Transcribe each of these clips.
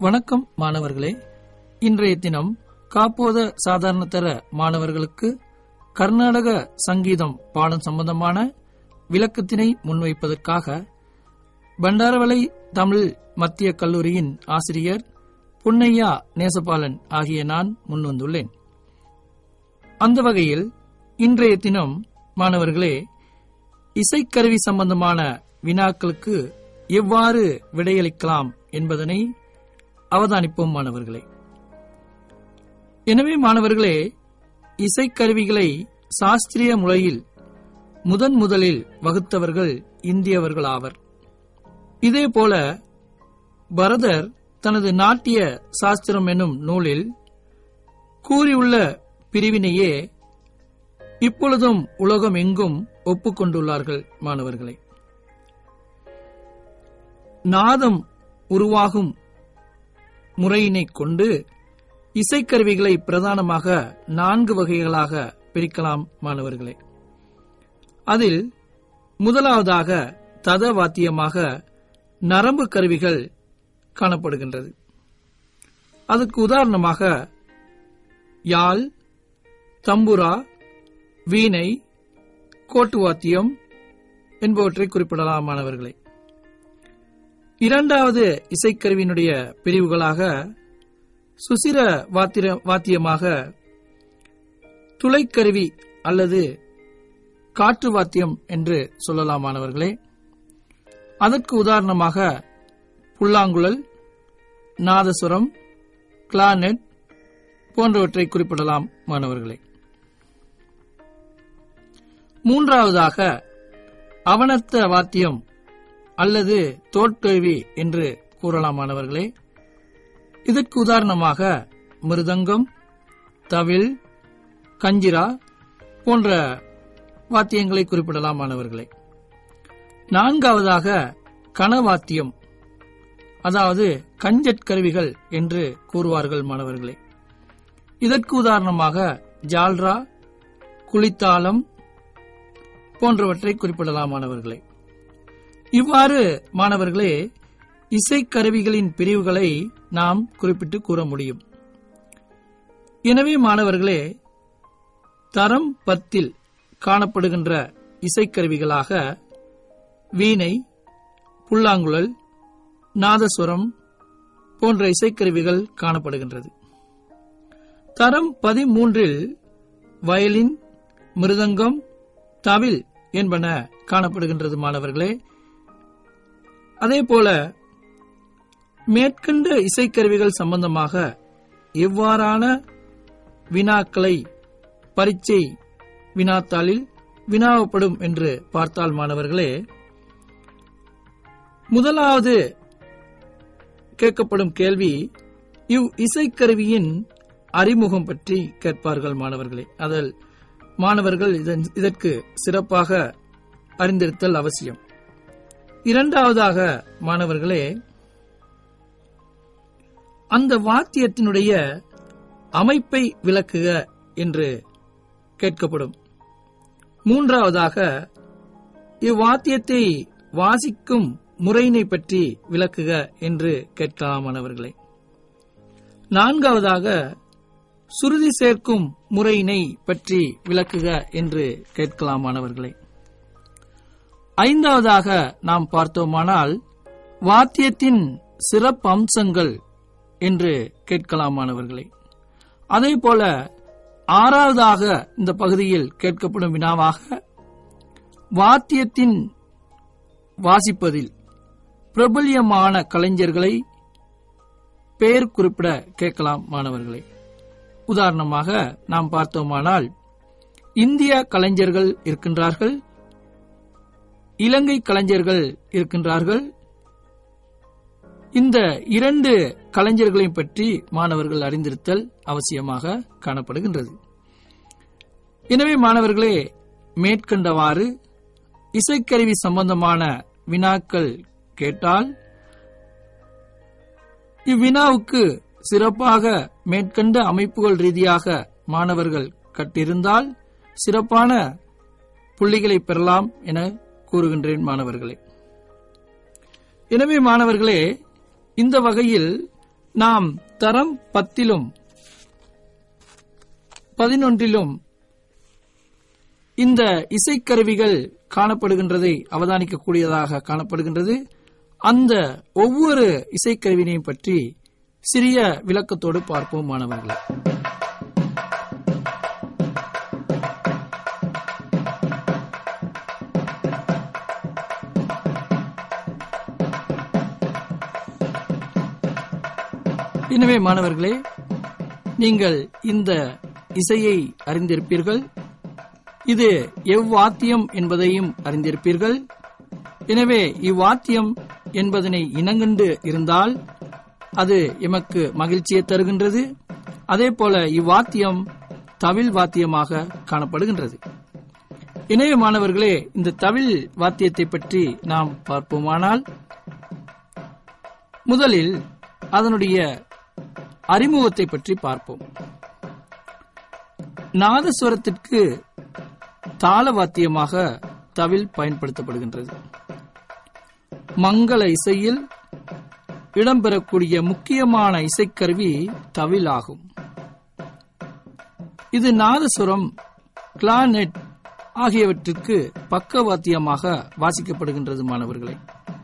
வணக்கம் மாணவர்களே இன்றைய தினம் காப்போத சாதாரண தர மாணவர்களுக்கு கர்நாடக சங்கீதம் பாடம் சம்பந்தமான விளக்கத்தினை முன்வைப்பதற்காக பண்டாரவளை தமிழ் மத்திய கல்லூரியின் ஆசிரியர் புன்னையா நேசபாலன் ஆகிய நான் முன்வந்துள்ளேன் அந்த வகையில் இன்றைய தினம் மாணவர்களே இசைக்கருவி சம்பந்தமான வினாக்களுக்கு எவ்வாறு விடையளிக்கலாம் என்பதனை அவதானிப்போம் மாணவர்களே எனவே மாணவர்களே இசைக்கருவிகளை சாஸ்திரிய முறையில் முதன் முதலில் வகுத்தவர்கள் இந்தியவர்கள் ஆவர் இதேபோல பரதர் தனது நாட்டிய சாஸ்திரம் என்னும் நூலில் கூறியுள்ள பிரிவினையே இப்பொழுதும் உலகம் எங்கும் ஒப்புக்கொண்டுள்ளார்கள் மாணவர்களே நாதம் உருவாகும் முறையினை கொண்டு இசைக்கருவிகளை பிரதானமாக நான்கு வகைகளாக பிரிக்கலாம் மாணவர்களே அதில் முதலாவதாக தத வாத்தியமாக நரம்பு கருவிகள் காணப்படுகின்றது அதற்கு உதாரணமாக யாழ் தம்புரா வீணை கோட்டு வாத்தியம் என்பவற்றை குறிப்பிடலாம் மாணவர்களே இரண்டாவது இசைக்கருவியினுடைய பிரிவுகளாக சுசிர வாத்திர வாத்தியமாக துளைக்கருவி அல்லது காற்று வாத்தியம் என்று சொல்லலாம் மாணவர்களே அதற்கு உதாரணமாக புல்லாங்குழல் நாதசுரம் கிளானெட் போன்றவற்றை குறிப்பிடலாம் மாணவர்களே மூன்றாவதாக அவனத்த வாத்தியம் அல்லது தோற்கருவி என்று கூறலாம் மாணவர்களே இதற்கு உதாரணமாக மிருதங்கம் தவில் கஞ்சிரா போன்ற வாத்தியங்களை குறிப்பிடலாம் மாணவர்களே நான்காவதாக கனவாத்தியம் அதாவது கஞ்சட் கருவிகள் என்று கூறுவார்கள் மாணவர்களே இதற்கு உதாரணமாக ஜால்ரா குளித்தாளம் போன்றவற்றை குறிப்பிடலாம் மாணவர்களே இவ்வாறு மாணவர்களே இசைக்கருவிகளின் பிரிவுகளை நாம் குறிப்பிட்டு கூற முடியும் எனவே மாணவர்களே தரம் பத்தில் காணப்படுகின்ற இசைக்கருவிகளாக வீணை புல்லாங்குழல் நாதசுரம் போன்ற இசைக்கருவிகள் காணப்படுகின்றது தரம் பதிமூன்றில் வயலின் மிருதங்கம் தவில் என்பன காணப்படுகின்றது மாணவர்களே அதேபோல மேற்கண்ட இசைக்கருவிகள் சம்பந்தமாக எவ்வாறான வினாக்களை பரீட்சை வினாத்தாளில் வினாவப்படும் என்று பார்த்தால் மாணவர்களே முதலாவது கேட்கப்படும் கேள்வி இவ் இசைக்கருவியின் அறிமுகம் பற்றி கேட்பார்கள் மாணவர்களே அதில் மாணவர்கள் இதற்கு சிறப்பாக அறிந்திருத்தல் அவசியம் இரண்டாவதாக மாணவர்களே அந்த வாத்தியத்தினுடைய அமைப்பை விளக்குக என்று கேட்கப்படும் மூன்றாவதாக இவ்வாத்தியத்தை வாசிக்கும் முறையினை பற்றி விளக்குக என்று கேட்கலாம் மாணவர்களே நான்காவதாக சுருதி சேர்க்கும் முறையினை பற்றி விளக்குக என்று கேட்கலாம் மாணவர்களே ஐந்தாவதாக நாம் பார்த்தோமானால் வாத்தியத்தின் சிறப்பு அம்சங்கள் என்று கேட்கலாம் மாணவர்களே அதே போல ஆறாவதாக இந்த பகுதியில் கேட்கப்படும் வினாவாக வாத்தியத்தின் வாசிப்பதில் பிரபல்யமான கலைஞர்களை பெயர் குறிப்பிட கேட்கலாம் மாணவர்களே உதாரணமாக நாம் பார்த்தோமானால் இந்திய கலைஞர்கள் இருக்கின்றார்கள் இலங்கை கலைஞர்கள் இருக்கின்றார்கள் இந்த இரண்டு கலைஞர்களையும் பற்றி மாணவர்கள் அறிந்திருத்தல் அவசியமாக காணப்படுகின்றது எனவே மாணவர்களே மேற்கண்டவாறு இசைக்கருவி சம்பந்தமான வினாக்கள் கேட்டால் இவ்வினாவுக்கு சிறப்பாக மேற்கண்ட அமைப்புகள் ரீதியாக மாணவர்கள் கட்டிருந்தால் சிறப்பான புள்ளிகளை பெறலாம் என கூறுகின்றேன் மாணவர்களே எனவே மாணவர்களே இந்த வகையில் நாம் தரம் பத்திலும் பதினொன்றிலும் இந்த இசைக்கருவிகள் காணப்படுகின்றதை அவதானிக்கக்கூடியதாக காணப்படுகின்றது அந்த ஒவ்வொரு இசைக்கருவினையும் பற்றி சிறிய விளக்கத்தோடு பார்ப்போம் மாணவர்களே எனவே மாணவர்களே நீங்கள் இந்த இசையை அறிந்திருப்பீர்கள் இது எவ்வாத்தியம் என்பதையும் அறிந்திருப்பீர்கள் எனவே இவ்வாத்தியம் என்பதனை இனங்கண்டு இருந்தால் அது எமக்கு மகிழ்ச்சியை தருகின்றது அதே போல இவ்வாத்தியம் தவில் வாத்தியமாக காணப்படுகின்றது இணைய மாணவர்களே இந்த தவில் வாத்தியத்தை பற்றி நாம் பார்ப்போமானால் முதலில் அதனுடைய அறிமுகத்தை பற்றி பார்ப்போம் நாதஸ்வரத்திற்கு தாள வாத்தியமாக தவில் பயன்படுத்தப்படுகின்றது மங்கள இசையில் இடம்பெறக்கூடிய முக்கியமான இசைக்கருவி தவில் ஆகும் இது நாதசுரம் கிளானெட் ஆகியவற்றிற்கு பக்கவாத்தியமாக வாசிக்கப்படுகின்றது மாணவர்களே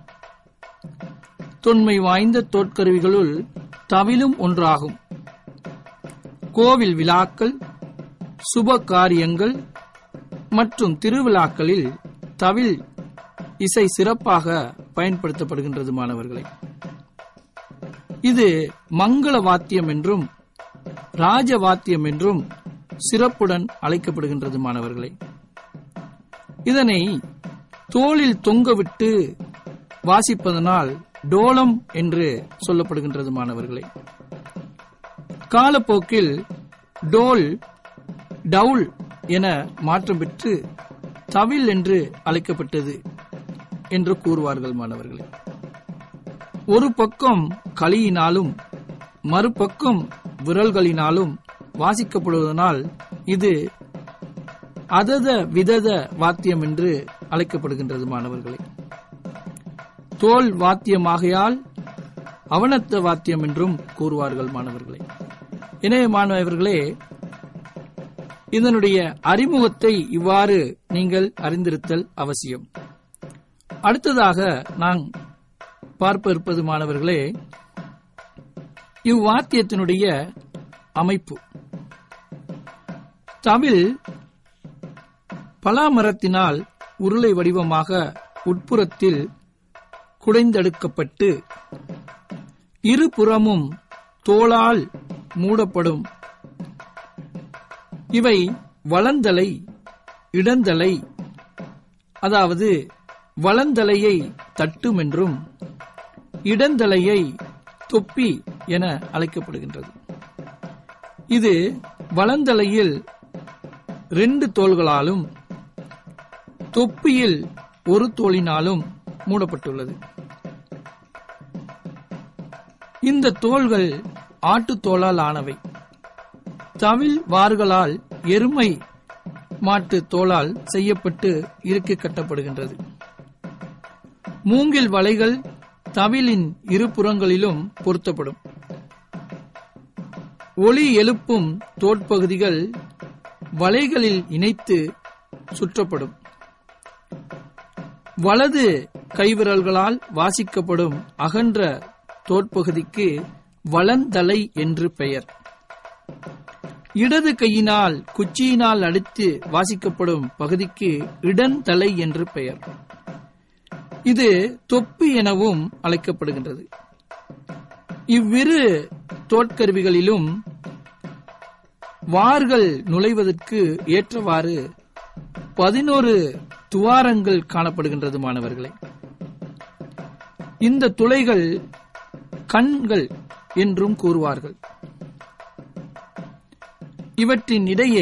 தொன்மை வாய்ந்த தோற்கருவிகளுள் தவிலும் ஒன்றாகும் கோவில் விழாக்கள் சுப காரியங்கள் மற்றும் திருவிழாக்களில் தவில் இசை சிறப்பாக பயன்படுத்தப்படுகின்றது மாணவர்களே இது மங்கள வாத்தியம் என்றும் ராஜ வாத்தியம் என்றும் சிறப்புடன் அழைக்கப்படுகின்றது மாணவர்களே இதனை தோளில் தொங்கவிட்டு வாசிப்பதனால் டோலம் என்று சொல்லப்படுகின்றது மாணவர்களே காலப்போக்கில் டோல் டவுல் என மாற்றம் பெற்று தவில் என்று அழைக்கப்பட்டது என்று கூறுவார்கள் மாணவர்களே ஒரு பக்கம் களியினாலும் மறுபக்கம் விரல்களினாலும் வாசிக்கப்படுவதனால் இது அதத விதத வாத்தியம் என்று அழைக்கப்படுகின்றது மாணவர்களே தோல் வாத்தியமாகையால் அவனத்த வாத்தியம் என்றும் கூறுவார்கள் மாணவர்களே எனவே மாணவர்களே இதனுடைய அறிமுகத்தை இவ்வாறு நீங்கள் அறிந்திருத்தல் அவசியம் அடுத்ததாக நான் பார்ப்ப இருப்பது மாணவர்களே இவ்வாத்தியத்தினுடைய அமைப்பு தவில் பலாமரத்தினால் உருளை வடிவமாக உட்புறத்தில் குடைந்தெடுக்கப்பட்டு இருபுறமும் தோளால் மூடப்படும் இவை வளந்தலை இடந்தலை அதாவது வளந்தலையை தட்டும் என்றும் இடந்தலையை தொப்பி என அழைக்கப்படுகின்றது இது வளந்தலையில் ரெண்டு தோள்களாலும் தொப்பியில் ஒரு தோளினாலும் மூடப்பட்டுள்ளது இந்த தோள்கள் ஆட்டுத்தோளால் ஆனவை தவில் வார்களால் எருமை மாட்டு தோளால் செய்யப்பட்டு இருக்கை கட்டப்படுகின்றது மூங்கில் வலைகள் தவிலின் இருபுறங்களிலும் பொருத்தப்படும் ஒளி எழுப்பும் தோட்பகுதிகள் வலைகளில் இணைத்து சுற்றப்படும் வலது கைவிரல்களால் வாசிக்கப்படும் அகன்ற தோட்பகுதிக்கு வளந்தலை என்று பெயர் இடது கையினால் குச்சியினால் அடித்து வாசிக்கப்படும் பகுதிக்கு இடந்தலை என்று பெயர் இது தொப்பி எனவும் அழைக்கப்படுகின்றது இவ்விரு தோட்கருவிகளிலும் வார்கள் நுழைவதற்கு ஏற்றவாறு பதினோரு துவாரங்கள் காணப்படுகின்றது மாணவர்களே இந்த துளைகள் கண்கள் என்றும் கூறுவார்கள் இவற்றின் இடையே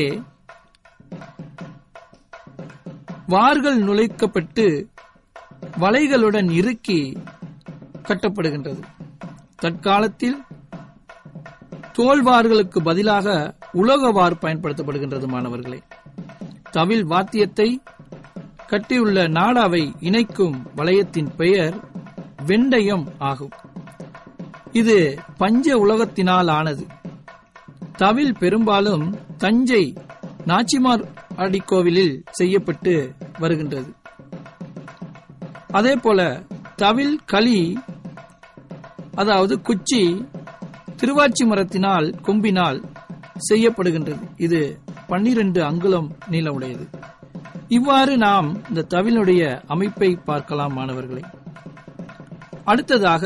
வார்கள் நுழைக்கப்பட்டு வலைகளுடன் இறுக்கி கட்டப்படுகின்றது தற்காலத்தில் தோல்வார்களுக்கு பதிலாக உலோகவார் பயன்படுத்தப்படுகின்றது மாணவர்களே தவில் வாத்தியத்தை கட்டியுள்ள நாடாவை இணைக்கும் வளையத்தின் பெயர் வெண்டயம் ஆகும் இது பஞ்ச உலகத்தினால் ஆனது தவில் பெரும்பாலும் தஞ்சை நாச்சிமார் அடிக்கோவிலில் செய்யப்பட்டு வருகின்றது அதே போல தவில் களி அதாவது குச்சி திருவாச்சி மரத்தினால் கொம்பினால் செய்யப்படுகின்றது இது பன்னிரண்டு அங்குலம் நீளமுடையது இவ்வாறு நாம் இந்த தவிலுடைய அமைப்பை பார்க்கலாம் மாணவர்களே அடுத்ததாக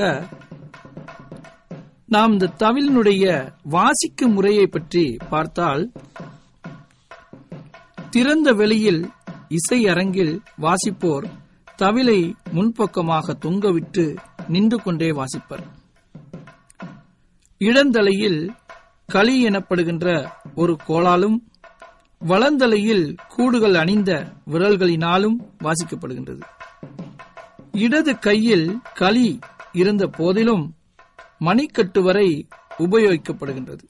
நாம் இந்த தவிலினுடைய வாசிக்கும் முறையை பற்றி பார்த்தால் திறந்த வெளியில் இசை அரங்கில் வாசிப்போர் தவிலை முன்பக்கமாக தொங்கவிட்டு நின்று கொண்டே வாசிப்பர் இடந்தலையில் களி எனப்படுகின்ற ஒரு கோலாலும் வளந்தலையில் கூடுகள் அணிந்த விரல்களினாலும் வாசிக்கப்படுகின்றது இடது கையில் களி இருந்த போதிலும் மணிக்கட்டு வரை உபயோகிக்கப்படுகின்றது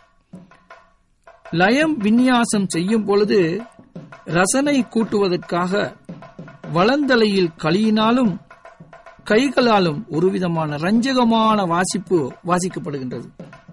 லயம் விநியாசம் செய்யும் பொழுது ரசனை கூட்டுவதற்காக வளந்தலையில் களியினாலும் கைகளாலும் ஒருவிதமான ரஞ்சகமான வாசிப்பு வாசிக்கப்படுகின்றது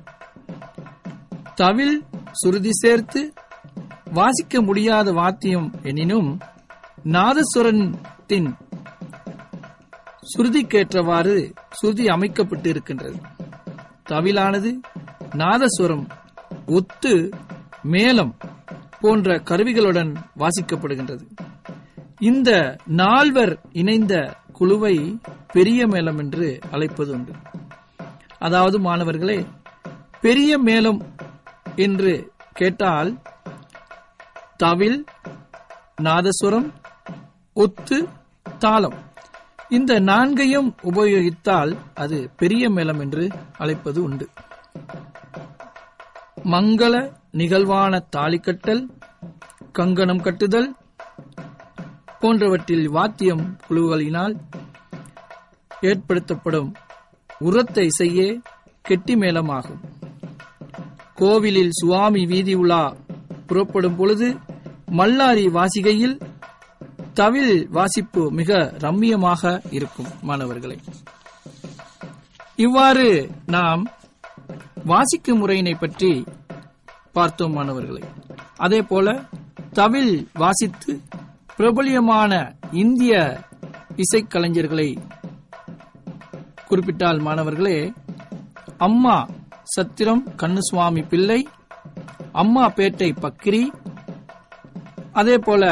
தவில் சுருதி சேர்த்து வாசிக்க முடியாத வாத்தியம் எனினும் நாதஸ்வரத்தின் சுருதிக்கேற்றவாறு சுருதி அமைக்கப்பட்டு இருக்கின்றது தவிலானது நாதஸ்வரம் ஒத்து மேளம் போன்ற கருவிகளுடன் வாசிக்கப்படுகின்றது இந்த நால்வர் இணைந்த குழுவை பெரிய மேளம் என்று அழைப்பது உண்டு அதாவது மாணவர்களே பெரிய மேளம் என்று கேட்டால் தவில் நாதஸ்வரம் ஒத்து தாளம் இந்த நான்கையும் உபயோகித்தால் அது பெரிய மேளம் என்று அழைப்பது உண்டு மங்கள நிகழ்வான தாலிக்கட்டல் கங்கணம் கட்டுதல் போன்றவற்றில் வாத்தியம் குழுக்களினால் ஏற்படுத்தப்படும் உரத்த இசையே கெட்டி மேளமாகும் கோவிலில் சுவாமி வீதி உலா புறப்படும் பொழுது மல்லாரி வாசிகையில் தவில் வாசிப்பு மிக ரம்மியமாக இருக்கும் மாணவர்களே இவ்வாறு நாம் வாசிக்கும் முறையினை பற்றி பார்த்தோம் மாணவர்களே அதே போல தவில் வாசித்து பிரபலியமான இந்திய இசைக்கலைஞர்களை குறிப்பிட்டால் மாணவர்களே அம்மா சத்திரம் கண்ணுசுவாமி பிள்ளை அம்மா பேட்டை பக்கிரி அதே போல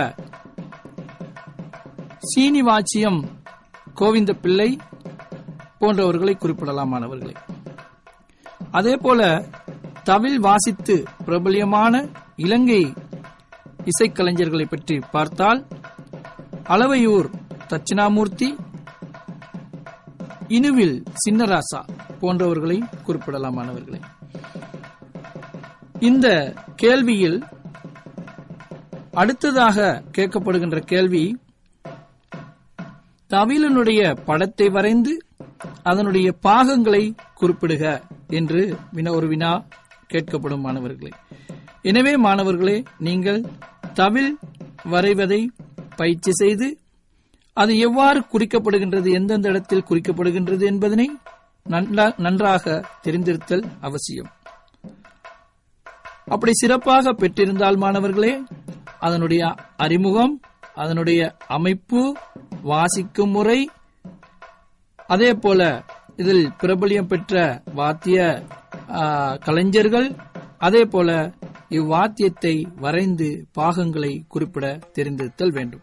சீனிவாச்சியம் கோவிந்த பிள்ளை போன்றவர்களை குறிப்பிடலாம் மாணவர்களே அதே போல தவில் வாசித்து பிரபலியமான இலங்கை இசைக்கலைஞர்களை பற்றி பார்த்தால் அளவையூர் தட்சிணாமூர்த்தி இனுவில் சின்னராசா போன்றவர்களை குறிப்பிடலாம் மாணவர்களே இந்த கேள்வியில் அடுத்ததாக கேட்கப்படுகின்ற கேள்வி தவிலனுடைய படத்தை வரைந்து அதனுடைய பாகங்களை குறிப்பிடுக என்று வினா ஒரு வினா கேட்கப்படும் மாணவர்களே எனவே மாணவர்களே நீங்கள் தவில் வரைவதை பயிற்சி செய்து அது எவ்வாறு குறிக்கப்படுகின்றது எந்தெந்த இடத்தில் குறிக்கப்படுகின்றது என்பதனை நன்றா- நன்றாக தெரிந்திருத்தல் அவசியம் அப்படி சிறப்பாக பெற்றிருந்தால் மாணவர்களே அதனுடைய அறிமுகம் அதனுடைய அமைப்பு வாசிக்கும் முறை அதே போல இதில் பிரபலியம் பெற்ற வாத்திய ஆ, கலைஞர்கள் அதே போல இவ்வாத்தியத்தை வரைந்து பாகங்களை குறிப்பிட தெரிந்திருத்தல் வேண்டும்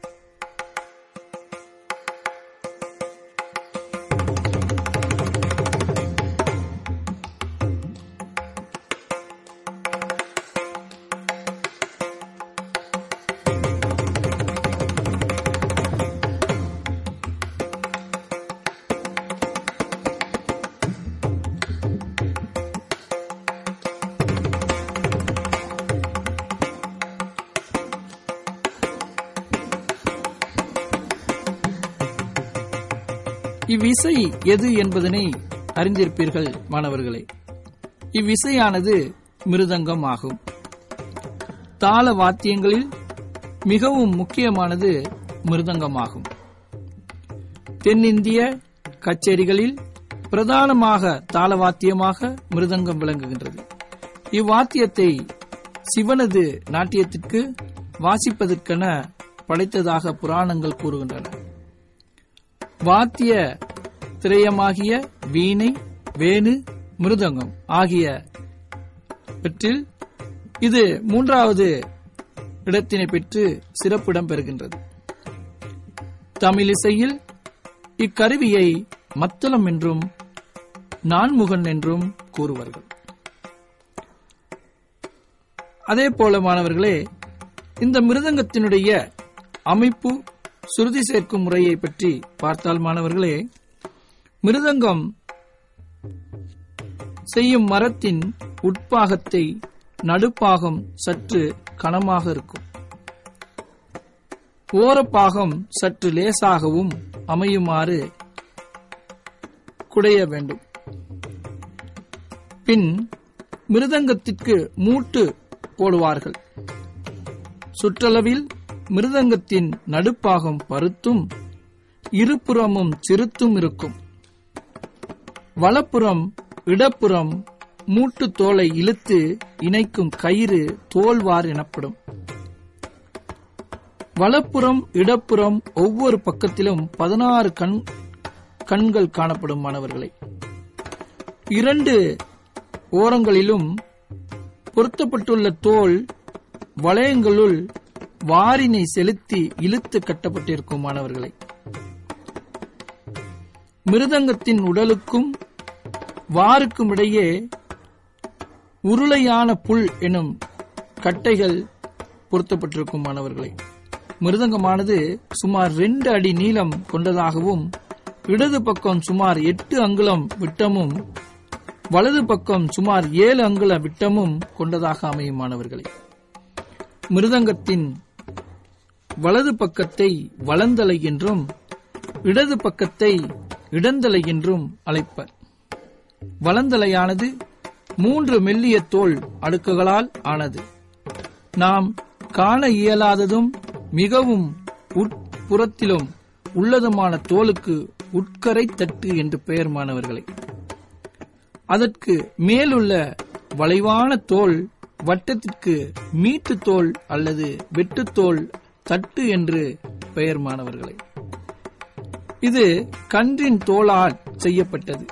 இவ்விசை எது என்பதனை அறிந்திருப்பீர்கள் மாணவர்களே இவ்விசையானது மிருதங்கம் ஆகும் தாள வாத்தியங்களில் மிகவும் முக்கியமானது மிருதங்கமாகும் தென்னிந்திய கச்சேரிகளில் பிரதானமாக தாளவாத்தியமாக மிருதங்கம் விளங்குகின்றது இவ்வாத்தியத்தை சிவனது நாட்டியத்திற்கு வாசிப்பதற்கென படைத்ததாக புராணங்கள் கூறுகின்றன வாத்திய திரயமாகிய வீணை வேணு மிருதங்கம் ஆகிய பெற்றில் இது மூன்றாவது இடத்தினை பெற்று சிறப்பிடம் பெறுகின்றது தமிழிசையில் இக்கருவியை மத்தளம் என்றும் நான்முகன் என்றும் கூறுவார்கள் அதே போல மாணவர்களே இந்த மிருதங்கத்தினுடைய அமைப்பு சுருதி சேர்க்கும் முறையை பற்றி பார்த்தால் மாணவர்களே மிருதங்கம் செய்யும் மரத்தின் உட்பாகத்தை நடுப்பாகம் சற்று கனமாக இருக்கும் ஓரப்பாகம் சற்று லேசாகவும் அமையுமாறு குடைய வேண்டும் பின் மிருதங்கத்திற்கு மூட்டு போடுவார்கள் சுற்றளவில் மிருதங்கத்தின் நடுப்பாகம் பருத்தும் இருபுறமும் சிறுத்தும் இருக்கும் வலப்புறம் இடப்புறம் மூட்டு தோலை இழுத்து இணைக்கும் கயிறு தோல்வார் எனப்படும் வலப்புறம் இடப்புறம் ஒவ்வொரு பக்கத்திலும் பதினாறு கண் கண்கள் காணப்படும் மாணவர்களை இரண்டு ஓரங்களிலும் பொருத்தப்பட்டுள்ள தோல் வளையங்களுள் வாரினை செலுத்தி இழுத்து கட்டப்பட்டிருக்கும் மாணவர்களை மிருதங்கத்தின் உடலுக்கும் வாருக்கும் இடையே உருளையான புல் எனும் கட்டைகள் பொருத்தப்பட்டிருக்கும் மாணவர்களை மிருதங்கமானது சுமார் ரெண்டு அடி நீளம் கொண்டதாகவும் இடது பக்கம் சுமார் எட்டு அங்குலம் விட்டமும் வலது பக்கம் சுமார் ஏழு அங்குல விட்டமும் கொண்டதாக அமையும் மாணவர்களே மிருதங்கத்தின் வலது பக்கத்தை வளந்தலை என்றும் இடது பக்கத்தை இடந்தலை என்றும் அழைப்பர் வளந்தலையானது மூன்று மெல்லிய தோல் அடுக்குகளால் ஆனது நாம் காண இயலாததும் மிகவும் உட்புறத்திலும் உள்ளதுமான தோலுக்கு உட்கரை தட்டு என்று பெயர் மாணவர்களே அதற்கு மேலுள்ள வளைவான தோல் வட்டத்திற்கு மீட்டு தோல் அல்லது வெட்டுத்தோல் தட்டு என்று பெயர் மாணவர்களே இது கன்றின் தோலால் செய்யப்பட்டது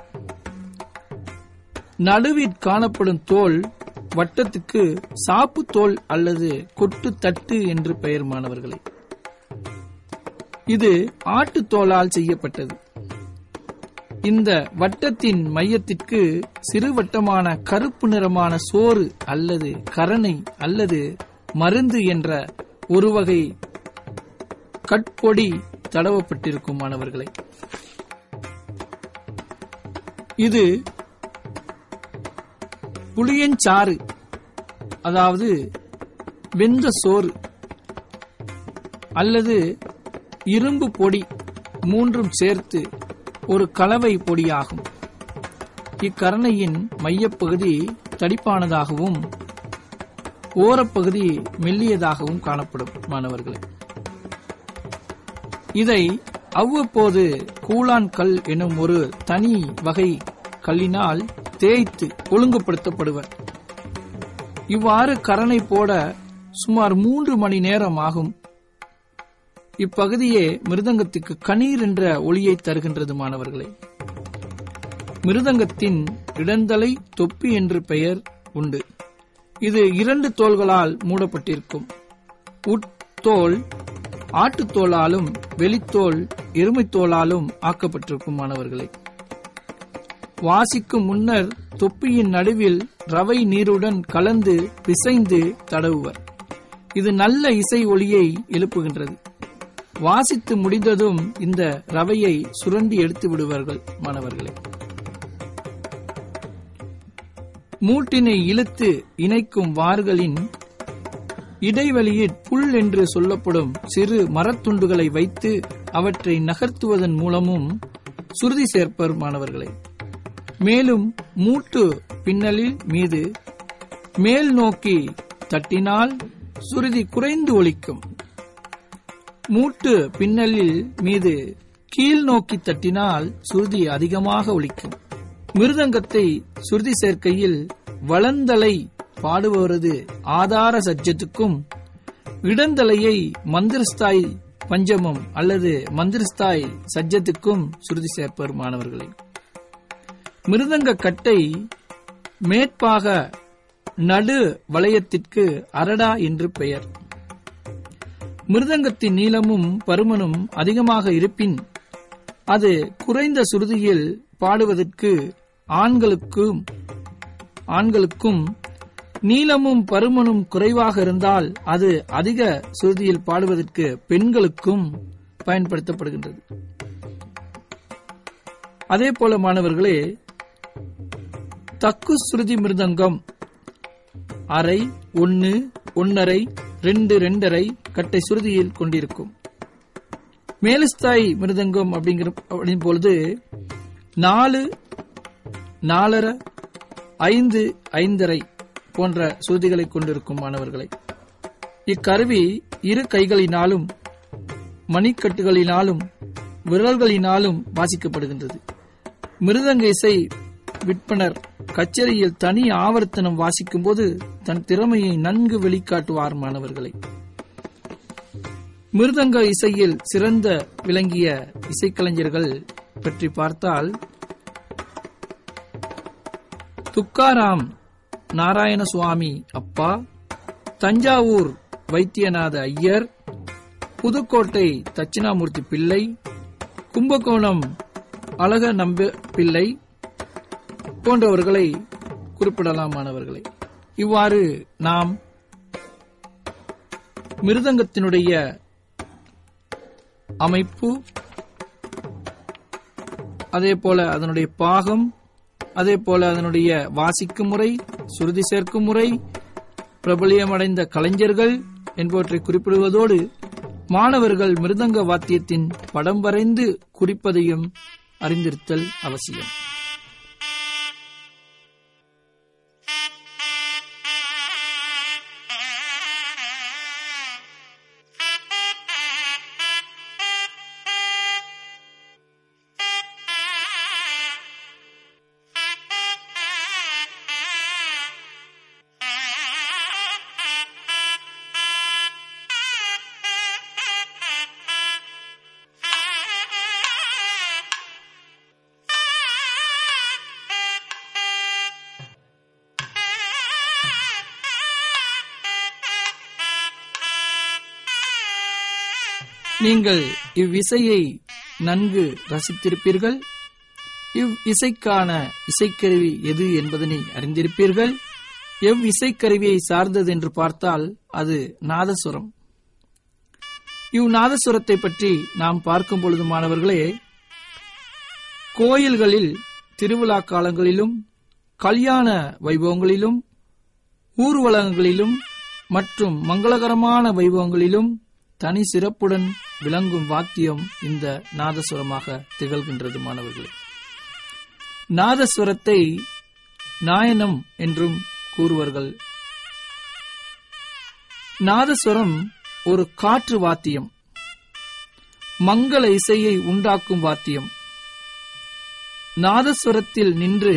நடுவில் காணப்படும் தோல் வட்டத்துக்கு சாப்பு தோல் அல்லது கொட்டு தட்டு என்று பெயர் மாணவர்களே இது ஆட்டு தோலால் செய்யப்பட்டது இந்த வட்டத்தின் மையத்திற்கு சிறு வட்டமான கருப்பு நிறமான சோறு அல்லது கரணை அல்லது மருந்து என்ற ஒரு வகை கட்பொடி தடவப்பட்டிருக்கும் மாணவர்களே இது புளியஞ்சாறு அதாவது வெந்த சோறு அல்லது இரும்பு பொடி மூன்றும் சேர்த்து ஒரு கலவை பொடியாகும் இக்கரணையின் மையப்பகுதி தடிப்பானதாகவும் ஓரப்பகுதி மெல்லியதாகவும் காணப்படும் மாணவர்களே இதை அவ்வப்போது கூழான் கல் எனும் ஒரு தனி வகை கல்லினால் தேய்த்து ஒழுங்குபடுத்தப்படுவர் இவ்வாறு கரணை போட சுமார் மூன்று மணி நேரம் ஆகும் இப்பகுதியே மிருதங்கத்துக்கு கணீர் என்ற ஒளியை தருகின்றது மாணவர்களே மிருதங்கத்தின் இடந்தலை தொப்பி என்று பெயர் உண்டு இது இரண்டு தோள்களால் மூடப்பட்டிருக்கும் உட்தோல் ஆட்டுத்தோலாலும் வெளித்தோல் எருமைத்தோலாலும் ஆக்கப்பட்டிருக்கும் மாணவர்களே வாசிக்கும் முன்னர் தொப்பியின் நடுவில் ரவை நீருடன் கலந்து பிசைந்து தடவுவர் இது நல்ல இசை ஒளியை எழுப்புகின்றது வாசித்து முடிந்ததும் இந்த ரவையை சுரண்டி எடுத்து விடுவார்கள் மாணவர்களே மூட்டினை இழுத்து இணைக்கும் வார்களின் இடைவெளியில் புல் என்று சொல்லப்படும் சிறு மரத்துண்டுகளை வைத்து அவற்றை நகர்த்துவதன் மூலமும் சுருதி சேர்ப்பர் மாணவர்களே மேலும் மூட்டு பின்னலில் மீது மேல் நோக்கி தட்டினால் சுருதி குறைந்து ஒலிக்கும் மூட்டு பின்னலில் மீது கீழ் நோக்கி தட்டினால் சுருதி அதிகமாக ஒலிக்கும் மிருதங்கத்தை சுருதி சேர்க்கையில் வளந்தலை பாடுபவரது ஆதார சஜ்ஜத்துக்கும் இடந்தலையை மந்திரஸ்தாய் பஞ்சமம் அல்லது மந்திரஸ்தாய் சஜ்ஜத்துக்கும் சுருதி சேர்ப்பர் மாணவர்களே மிருதங்க கட்டை மேற்பாக நடு வளையத்திற்கு அரடா என்று பெயர் மிருதங்கத்தின் நீளமும் பருமனும் அதிகமாக இருப்பின் அது குறைந்த சுருதியில் பாடுவதற்கு ஆண்களுக்கும் ஆண்களுக்கும் நீளமும் பருமனும் குறைவாக இருந்தால் அது அதிக சுருதியில் பாடுவதற்கு பெண்களுக்கும் பயன்படுத்தப்படுகின்றது அதே போல மாணவர்களே தக்கு சுருதி மிருதங்கம் அரை ஒன்னு ஒன்னரை ரெண்டு ரெண்டரை கட்டை சுருதியில் கொண்டிருக்கும் மேலஸ்தாய் மிருதங்கம் அப்படிங்கிற அப்படின் பொழுது நாலு நாலரை ஐந்து ஐந்தரை போன்ற சுருதிகளை கொண்டிருக்கும் மாணவர்களை இக்கருவி இரு கைகளினாலும் மணிக்கட்டுகளினாலும் விரல்களினாலும் வாசிக்கப்படுகின்றது மிருதங்க இசை விற்பனர் கச்சேரியில் தனி ஆவர்த்தனம் வாசிக்கும் போது தன் திறமையை நன்கு வெளிக்காட்டுவார் மாணவர்களை மிருதங்க இசையில் சிறந்த விளங்கிய இசைக்கலைஞர்கள் பற்றி பார்த்தால் துக்காராம் நாராயண சுவாமி அப்பா தஞ்சாவூர் வைத்தியநாத ஐயர் புதுக்கோட்டை தட்சிணாமூர்த்தி பிள்ளை கும்பகோணம் அழக நம்ப பிள்ளை போன்றவர்களை குறிப்பிடலாம் மாணவர்களை இவ்வாறு நாம் மிருதங்கத்தினுடைய அமைப்பு அதே போல அதனுடைய பாகம் அதே போல அதனுடைய வாசிக்கும் முறை சுருதி சேர்க்கும் முறை பிரபலியமடைந்த கலைஞர்கள் என்பவற்றை குறிப்பிடுவதோடு மாணவர்கள் மிருதங்க வாத்தியத்தின் படம் வரைந்து குறிப்பதையும் அறிந்திருத்தல் அவசியம் நீங்கள் இவ்விசையை நன்கு ரசித்திருப்பீர்கள் இவ் இசைக்கான இசைக்கருவி எது என்பதனை அறிந்திருப்பீர்கள் எவ் இசைக்கருவியை சார்ந்தது என்று பார்த்தால் அது நாதசுரம் இவ் நாதசுரத்தை பற்றி நாம் பார்க்கும் பொழுது மாணவர்களே கோயில்களில் திருவிழா காலங்களிலும் கல்யாண வைபவங்களிலும் ஊர்வலங்களிலும் மற்றும் மங்களகரமான வைபவங்களிலும் தனி சிறப்புடன் விளங்கும் வாத்தியம் இந்த நாதஸ்வரமாக திகழ்கின்றது மாணவர்களே நாதஸ்வரத்தை நாயனம் என்றும் கூறுவார்கள் நாதஸ்வரம் ஒரு காற்று வாத்தியம் மங்கள இசையை உண்டாக்கும் வாத்தியம் நாதஸ்வரத்தில் நின்று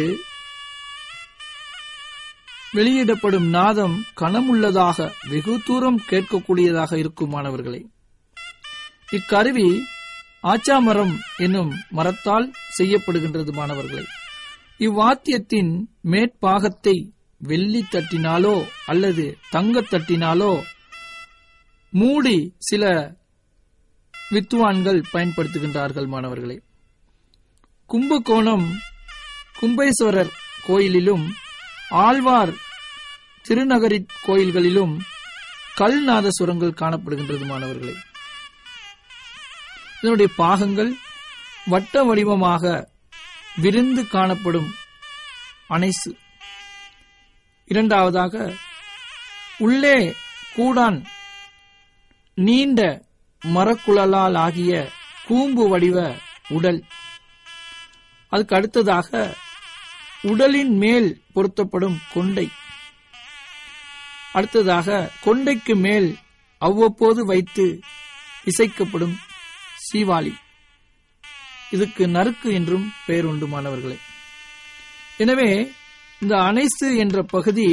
வெளியிடப்படும் நாதம் கனமுள்ளதாக வெகு தூரம் கேட்கக்கூடியதாக இருக்கும் மாணவர்களே இக்கருவி ஆச்சாமரம் என்னும் மரத்தால் செய்யப்படுகின்றது மாணவர்களே இவ்வாத்தியத்தின் மேற்பாகத்தை வெள்ளி தட்டினாலோ அல்லது தங்கத் தட்டினாலோ மூடி சில வித்துவான்கள் பயன்படுத்துகின்றார்கள் மாணவர்களே கும்பகோணம் கும்பேஸ்வரர் கோயிலிலும் ஆழ்வார் திருநகரி கோயில்களிலும் கல்நாத சுரங்கள் காணப்படுகின்றது மாணவர்களே இதனுடைய பாகங்கள் வட்ட வடிவமாக விரிந்து காணப்படும் அனைசு இரண்டாவதாக உள்ளே கூடான் நீண்ட மரக்குழலால் ஆகிய கூம்பு வடிவ உடல் அதுக்கு அடுத்ததாக உடலின் மேல் பொருத்தப்படும் கொண்டை அடுத்ததாக கொண்டைக்கு மேல் அவ்வப்போது வைத்து இசைக்கப்படும் சீவாளி இதுக்கு நறுக்கு என்றும் பெயர் உண்டு மாணவர்களே எனவே இந்த அனைசு என்ற பகுதி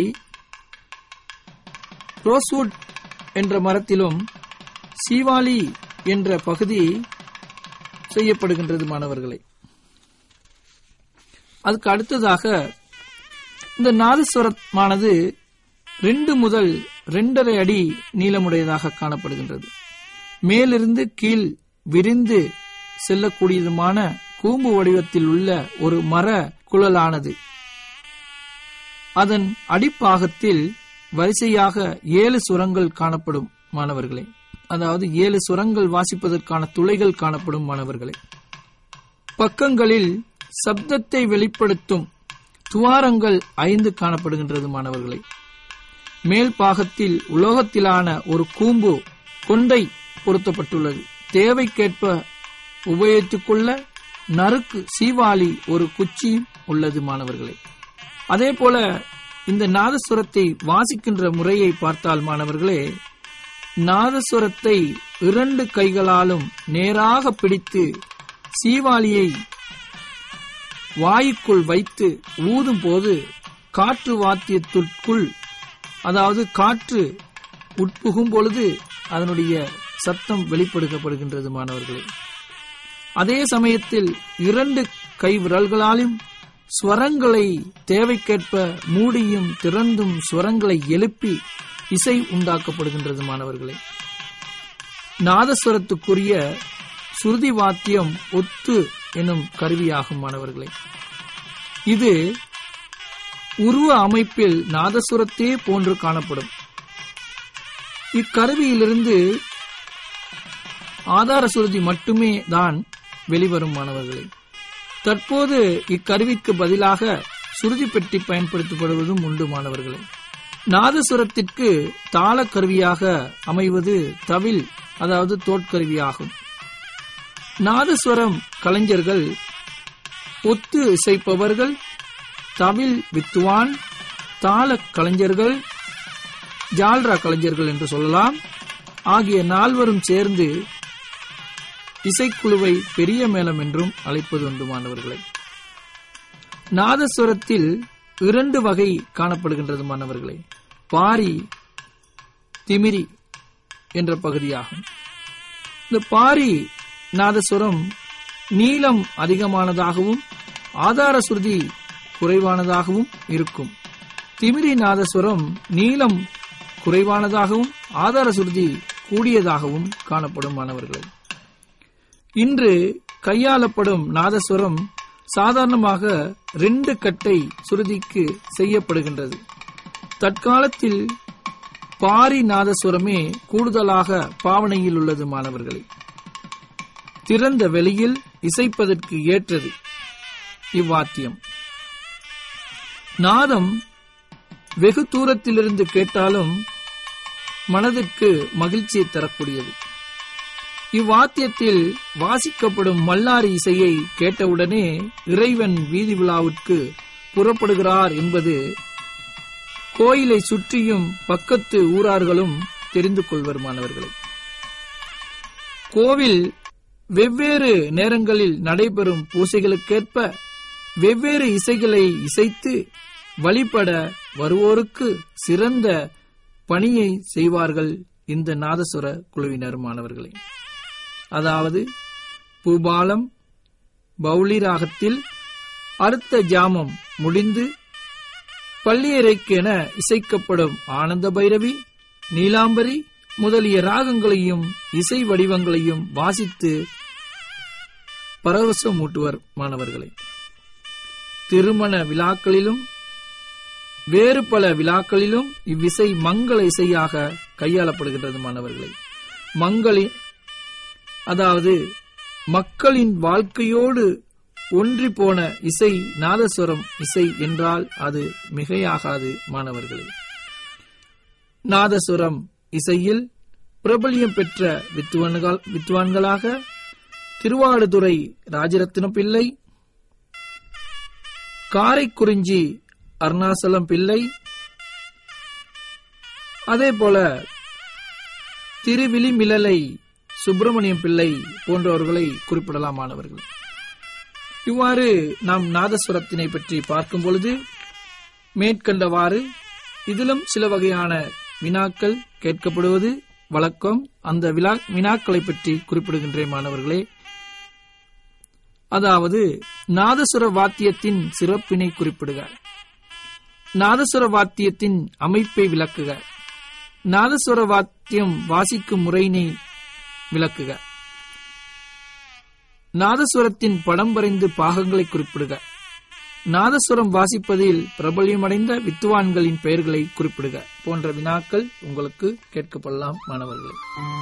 ரோஸ்வுட் என்ற மரத்திலும் சீவாலி என்ற பகுதி செய்யப்படுகின்றது மாணவர்களே அதுக்கு அடுத்ததாக இந்த நாதஸ்வரமானது ரெண்டு முதல் ரெண்டரை அடி நீளமுடையதாக காணப்படுகின்றது மேலிருந்து கீழ் விரிந்து செல்லக்கூடியதுமான கூம்பு வடிவத்தில் உள்ள ஒரு மர குழலானது அதன் அடிப்பாகத்தில் வரிசையாக ஏழு சுரங்கள் காணப்படும் மாணவர்களே அதாவது ஏழு சுரங்கள் வாசிப்பதற்கான துளைகள் காணப்படும் மாணவர்களே பக்கங்களில் சப்தத்தை வெளிப்படுத்தும் துவாரங்கள் ஐந்து காணப்படுகின்றது மாணவர்களே மேல் பாகத்தில் உலோகத்திலான ஒரு கூம்பு கொண்டை பொருத்தப்பட்டுள்ளது தேவைக்கேற்ப உபயோகித்துக் கொள்ள நறுக்கு சீவாளி ஒரு குச்சியும் உள்ளது மாணவர்களே அதே போல இந்த நாதஸ்வரத்தை வாசிக்கின்ற முறையை பார்த்தால் மாணவர்களே நாதஸ்வரத்தை இரண்டு கைகளாலும் நேராக பிடித்து சீவாளியை வாயுக்குள் வைத்து ஊதும் போது காற்று வாத்தியத்திற்குள் அதாவது காற்று உட்புகும் பொழுது அதனுடைய சத்தம் வெளிப்படுத்தப்படுகின்றது மாணவர்களே அதே சமயத்தில் இரண்டு கை விரல்களாலும் ஸ்வரங்களை தேவைக்கேற்ப மூடியும் திறந்தும் ஸ்வரங்களை எழுப்பி இசை உண்டாக்கப்படுகின்றது மாணவர்களே நாதஸ்வரத்துக்குரிய சுருதி வாத்தியம் ஒத்து எனும் கருவியாகும் மாணவர்களே இது உருவ அமைப்பில் நாதசுரத்தே போன்று காணப்படும் இக்கருவியிலிருந்து ஆதார சுருதி மட்டுமே தான் வெளிவரும் மாணவர்களே தற்போது இக்கருவிக்கு பதிலாக சுருதி பெட்டி பயன்படுத்தப்படுவதும் உண்டு மாணவர்களே நாதசுரத்திற்கு தாள கருவியாக அமைவது தவில் அதாவது தோட்கருவியாகும் நாதஸ்வரம் கலைஞர்கள் ஒத்து இசைப்பவர்கள் தவில் வித்துவான் தாள கலைஞர்கள் ஜால்ரா கலைஞர்கள் என்று சொல்லலாம் ஆகிய நால்வரும் சேர்ந்து இசைக்குழுவை பெரிய மேளம் என்றும் அழைப்பது உண்டு மாணவர்களை நாதஸ்வரத்தில் இரண்டு வகை காணப்படுகின்றது மாணவர்களே பாரி திமிரி என்ற பகுதியாகும் இந்த பாரி நாதஸ்வரம் நீளம் அதிகமானதாகவும் ஆதார சுருதி குறைவானதாகவும் இருக்கும் திமிரி நாதஸ்வரம் நீளம் குறைவானதாகவும் ஆதார சுருதி கூடியதாகவும் காணப்படும் மாணவர்களே இன்று கையாளப்படும் நாதஸ்வரம் சாதாரணமாக ரெண்டு கட்டை சுருதிக்கு செய்யப்படுகின்றது தற்காலத்தில் பாரி நாதஸ்வரமே கூடுதலாக பாவனையில் உள்ளது மாணவர்களே திறந்த வெளியில் இசைப்பதற்கு ஏற்றது இவ்வாத்தியம் நாதம் வெகு தூரத்திலிருந்து கேட்டாலும் மனதிற்கு மகிழ்ச்சியை தரக்கூடியது இவ்வாத்தியத்தில் வாசிக்கப்படும் மல்லாரி இசையை கேட்டவுடனே இறைவன் வீதி விழாவிற்கு புறப்படுகிறார் என்பது கோயிலை சுற்றியும் பக்கத்து ஊரார்களும் தெரிந்து கொள்வர் மாணவர்களே கோவில் வெவ்வேறு நேரங்களில் நடைபெறும் பூசைகளுக்கேற்ப வெவ்வேறு இசைகளை இசைத்து வழிபட வருவோருக்கு சிறந்த பணியை செய்வார்கள் இந்த நாதசுர குழுவினர் மாணவர்களே அதாவது பூபாலம் பௌளி ராகத்தில் அடுத்த ஜாமம் முடிந்து பள்ளியறைக்கு என இசைக்கப்படும் ஆனந்த பைரவி நீலாம்பரி முதலிய ராகங்களையும் இசை வடிவங்களையும் வாசித்து பரவசமூட்டுவர் மாணவர்களே திருமண விழாக்களிலும் வேறு பல விழாக்களிலும் இவ்விசை மங்கள இசையாக கையாளப்படுகின்றது மாணவர்களே மங்களி அதாவது மக்களின் வாழ்க்கையோடு ஒன்றி போன இசை நாதஸ்வரம் இசை என்றால் அது மிகையாகாது மாணவர்களே நாதசுரம் இசையில் பிரபலியம் பெற்ற வித்துவான்கள் வித்துவான்களாக திருவாடுதுறை ராஜரத்ன பிள்ளை காரைக்குறிஞ்சி அருணாசலம் பிள்ளை அதே போல திருவிழிமிழலை சுப்பிரமணியம் பிள்ளை போன்றவர்களை குறிப்பிடலாம் மாணவர்கள் இவ்வாறு நாம் நாதஸ்வரத்தினை பற்றி பார்க்கும் பொழுது மேற்கண்டவாறு இதிலும் சில வகையான வினாக்கள் கேட்கப்படுவது வழக்கம் அந்த விழா வினாக்களை பற்றி குறிப்பிடுகின்றேன் மாணவர்களே அதாவது நாதசுர வாத்தியத்தின் சிறப்பினை குறிப்பிடுக நாதசுர வாத்தியத்தின் அமைப்பை விளக்குக நாதசுர வாத்தியம் வாசிக்கும் முறையினை விளக்குக நாதசுரத்தின் படம் வரைந்து பாகங்களை குறிப்பிடுக நாதசுரம் வாசிப்பதில் பிரபல்யமடைந்த வித்துவான்களின் பெயர்களை குறிப்பிடுக போன்ற வினாக்கள் உங்களுக்கு கேட்கப்படலாம் மாணவர்களே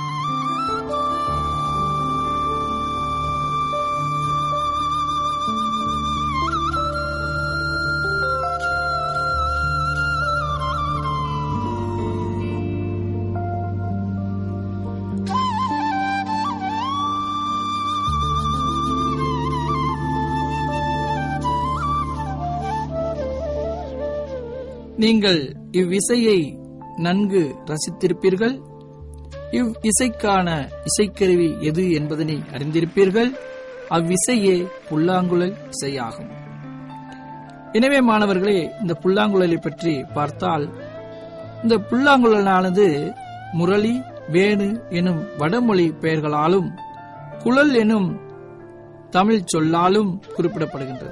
நீங்கள் இவ்விசையை நன்கு ரசித்திருப்பீர்கள் இவ் இசைக்கான இசைக்கருவி எது என்பதனை அறிந்திருப்பீர்கள் அவ்விசையே புல்லாங்குழல் இசையாகும் எனவே மாணவர்களே இந்த புல்லாங்குழலை பற்றி பார்த்தால் இந்த புல்லாங்குழலானது முரளி வேணு எனும் வடமொழி பெயர்களாலும் குழல் எனும் தமிழ் சொல்லாலும் குறிப்பிடப்படுகின்றது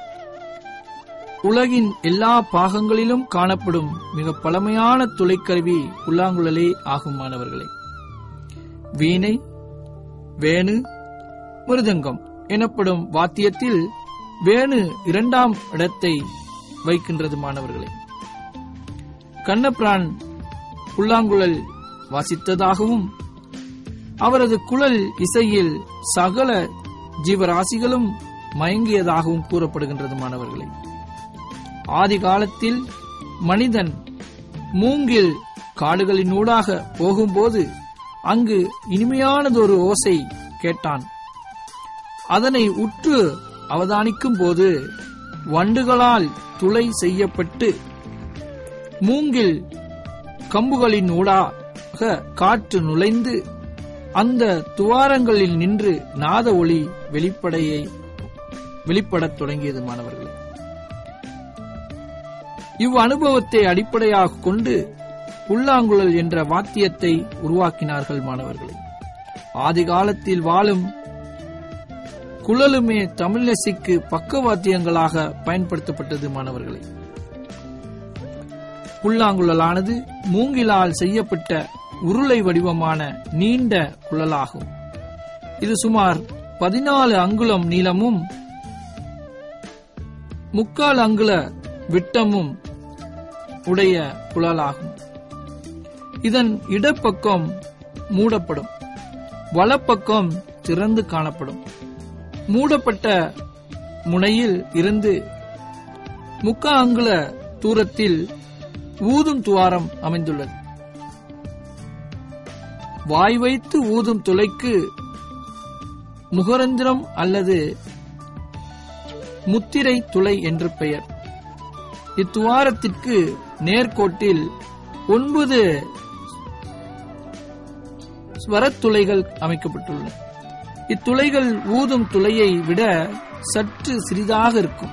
உலகின் எல்லா பாகங்களிலும் காணப்படும் மிக பழமையான துளைக்கருவி புல்லாங்குழலே ஆகும் மாணவர்களே வீணை வேணு மிருதங்கம் எனப்படும் வாத்தியத்தில் வேணு இரண்டாம் இடத்தை வைக்கின்றது மாணவர்களே கண்ணபிரான் புல்லாங்குழல் வாசித்ததாகவும் அவரது குழல் இசையில் சகல ஜீவராசிகளும் மயங்கியதாகவும் கூறப்படுகின்றது மாணவர்களே ஆதி காலத்தில் மனிதன் மூங்கில் காடுகளினூடாக போகும்போது அங்கு இனிமையானதொரு ஓசை கேட்டான் அதனை உற்று அவதானிக்கும் போது வண்டுகளால் துளை செய்யப்பட்டு மூங்கில் கம்புகளின் ஊடாக காற்று நுழைந்து அந்த துவாரங்களில் நின்று நாத ஒளி வெளிப்படையை வெளிப்படத் தொடங்கியது மாணவர்களே இவ் அனுபவத்தை அடிப்படையாக கொண்டு புல்லாங்குழல் என்ற வாத்தியத்தை உருவாக்கினார்கள் மாணவர்களே ஆதி காலத்தில் வாழும் குழலுமே தமிழிசைக்கு பக்கவாத்தியங்களாக பயன்படுத்தப்பட்டது மாணவர்களே புல்லாங்குழலானது மூங்கிலால் செய்யப்பட்ட உருளை வடிவமான நீண்ட குழலாகும் இது சுமார் பதினாலு அங்குலம் நீளமும் முக்கால் அங்குல விட்டமும் உடைய குழலாகும் இதன் இடப்பக்கம் மூடப்படும் வலப்பக்கம் திறந்து காணப்படும் மூடப்பட்ட முனையில் இருந்து முக்கா அங்குல தூரத்தில் ஊதும் துவாரம் அமைந்துள்ளது வாய் வைத்து ஊதும் துளைக்கு முகரந்திரம் அல்லது முத்திரை துளை என்று பெயர் இத்துவாரத்திற்கு நேர்கோட்டில் ஒன்பது ஸ்வரத்துளைகள் அமைக்கப்பட்டுள்ளன இத்துளைகள் ஊதும் துளையை விட சற்று சிறிதாக இருக்கும்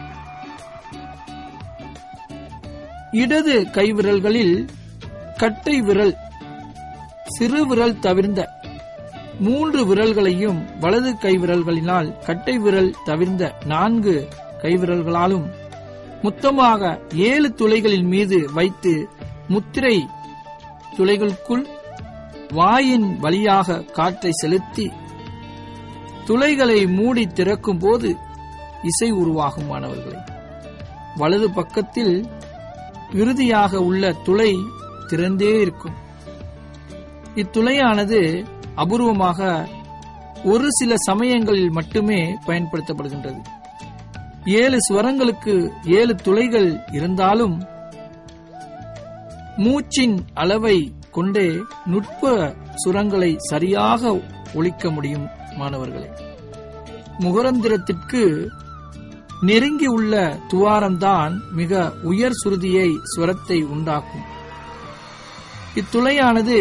இடது கைவிரல்களில் கட்டை விரல் சிறு விரல் தவிர்ந்த மூன்று விரல்களையும் வலது கைவிரல்களினால் கட்டை விரல் தவிர்ந்த நான்கு கைவிரல்களாலும் மொத்தமாக ஏழு துளைகளின் மீது வைத்து முத்திரை துளைகளுக்குள் வாயின் வழியாக காற்றை செலுத்தி துளைகளை மூடி திறக்கும் போது இசை உருவாகும் மாணவர்களே வலது பக்கத்தில் இறுதியாக உள்ள துளை திறந்தே இருக்கும் இத்துளையானது அபூர்வமாக ஒரு சில சமயங்களில் மட்டுமே பயன்படுத்தப்படுகின்றது ஏழு ஸ்வரங்களுக்கு ஏழு துளைகள் இருந்தாலும் மூச்சின் அளவை கொண்டே நுட்ப சுரங்களை சரியாக ஒழிக்க முடியும் மாணவர்களே முகரந்திரத்திற்கு நெருங்கி உள்ள துவாரம்தான் மிக உயர் சுருதியை சுரத்தை உண்டாக்கும் இத்துளையானது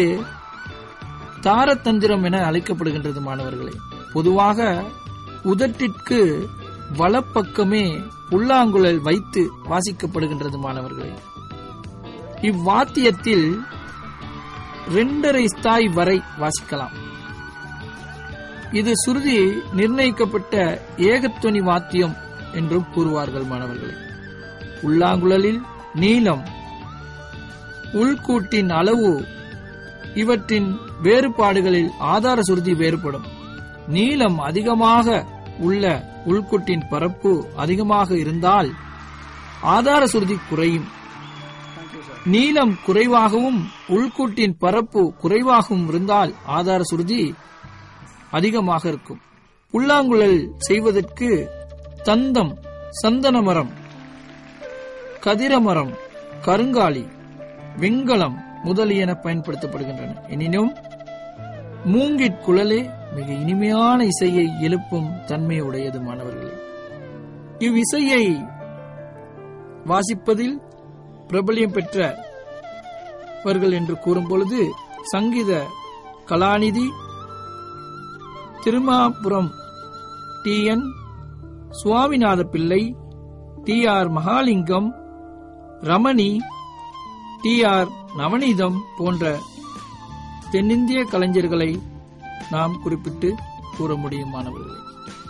தாரதந்திரம் என அழைக்கப்படுகின்றது மாணவர்களே பொதுவாக உதட்டிற்கு வலப்பக்கமே புல்லாங்குழல் வைத்து வாசிக்கப்படுகின்றது மாணவர்களே இவ்வாத்தியத்தில் இரண்டரை ஸ்தாய் வரை வாசிக்கலாம் இது சுருதி நிர்ணயிக்கப்பட்ட ஏகத்துவனி வாத்தியம் என்றும் கூறுவார்கள் மாணவர்களே புல்லாங்குழலில் நீளம் உள்கூட்டின் அளவு இவற்றின் வேறுபாடுகளில் ஆதார சுருதி வேறுபடும் நீளம் அதிகமாக உள்ள உள்குட்டின் பரப்பு அதிகமாக இருந்தால் ஆதார சுருதி குறையும் நீளம் குறைவாகவும் உள்கூட்டின் பரப்பு குறைவாகவும் இருந்தால் ஆதார சுருதி அதிகமாக இருக்கும் புல்லாங்குழல் செய்வதற்கு தந்தம் சந்தன மரம் கதிரமரம் கருங்காலி வெண்கலம் முதலியன பயன்படுத்தப்படுகின்றன எனினும் மூங்கிட் குழலே மிக இனிமையான இசையை எழுப்பும் தன்மையுடையது மாணவர்களே இவ்விசையை வாசிப்பதில் பிரபலியம் பெற்றவர்கள் என்று கூறும் பொழுது சங்கீத கலாநிதி திருமாபுரம் D N Swaminatha Pillai T R Mahalingam Ramani T R Navaneetham போன்ற தென்னிந்திய கலைஞர்களை நாம் குறிப்பிட்டு கூற முடியும் மாணவர்களே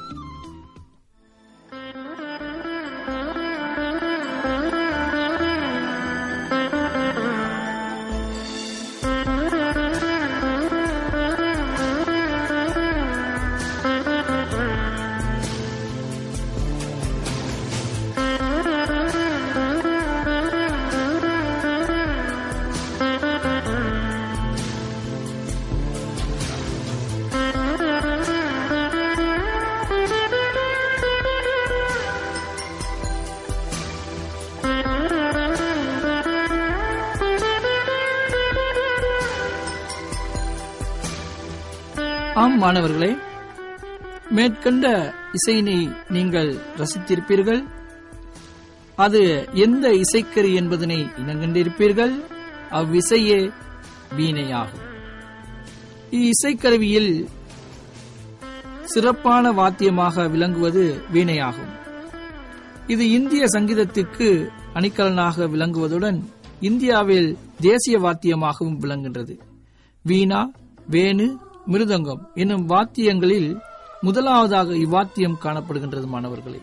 ஆம் மாணவர்களே மேற்கண்ட இசையினை நீங்கள் ரசித்திருப்பீர்கள் அது எந்த இசைக்கரு என்பதனை இனங்கண்டிருப்பீர்கள் அவ்விசையே வீணையாகும் இசைக்கருவியில் சிறப்பான வாத்தியமாக விளங்குவது வீணையாகும் இது இந்திய சங்கீதத்திற்கு அணிகலனாக விளங்குவதுடன் இந்தியாவில் தேசிய வாத்தியமாகவும் விளங்குகின்றது வீணா வேணு மிருதங்கம் என்னும் வாத்தியங்களில் முதலாவதாக இவ்வாத்தியம் காணப்படுகின்றது மாணவர்களே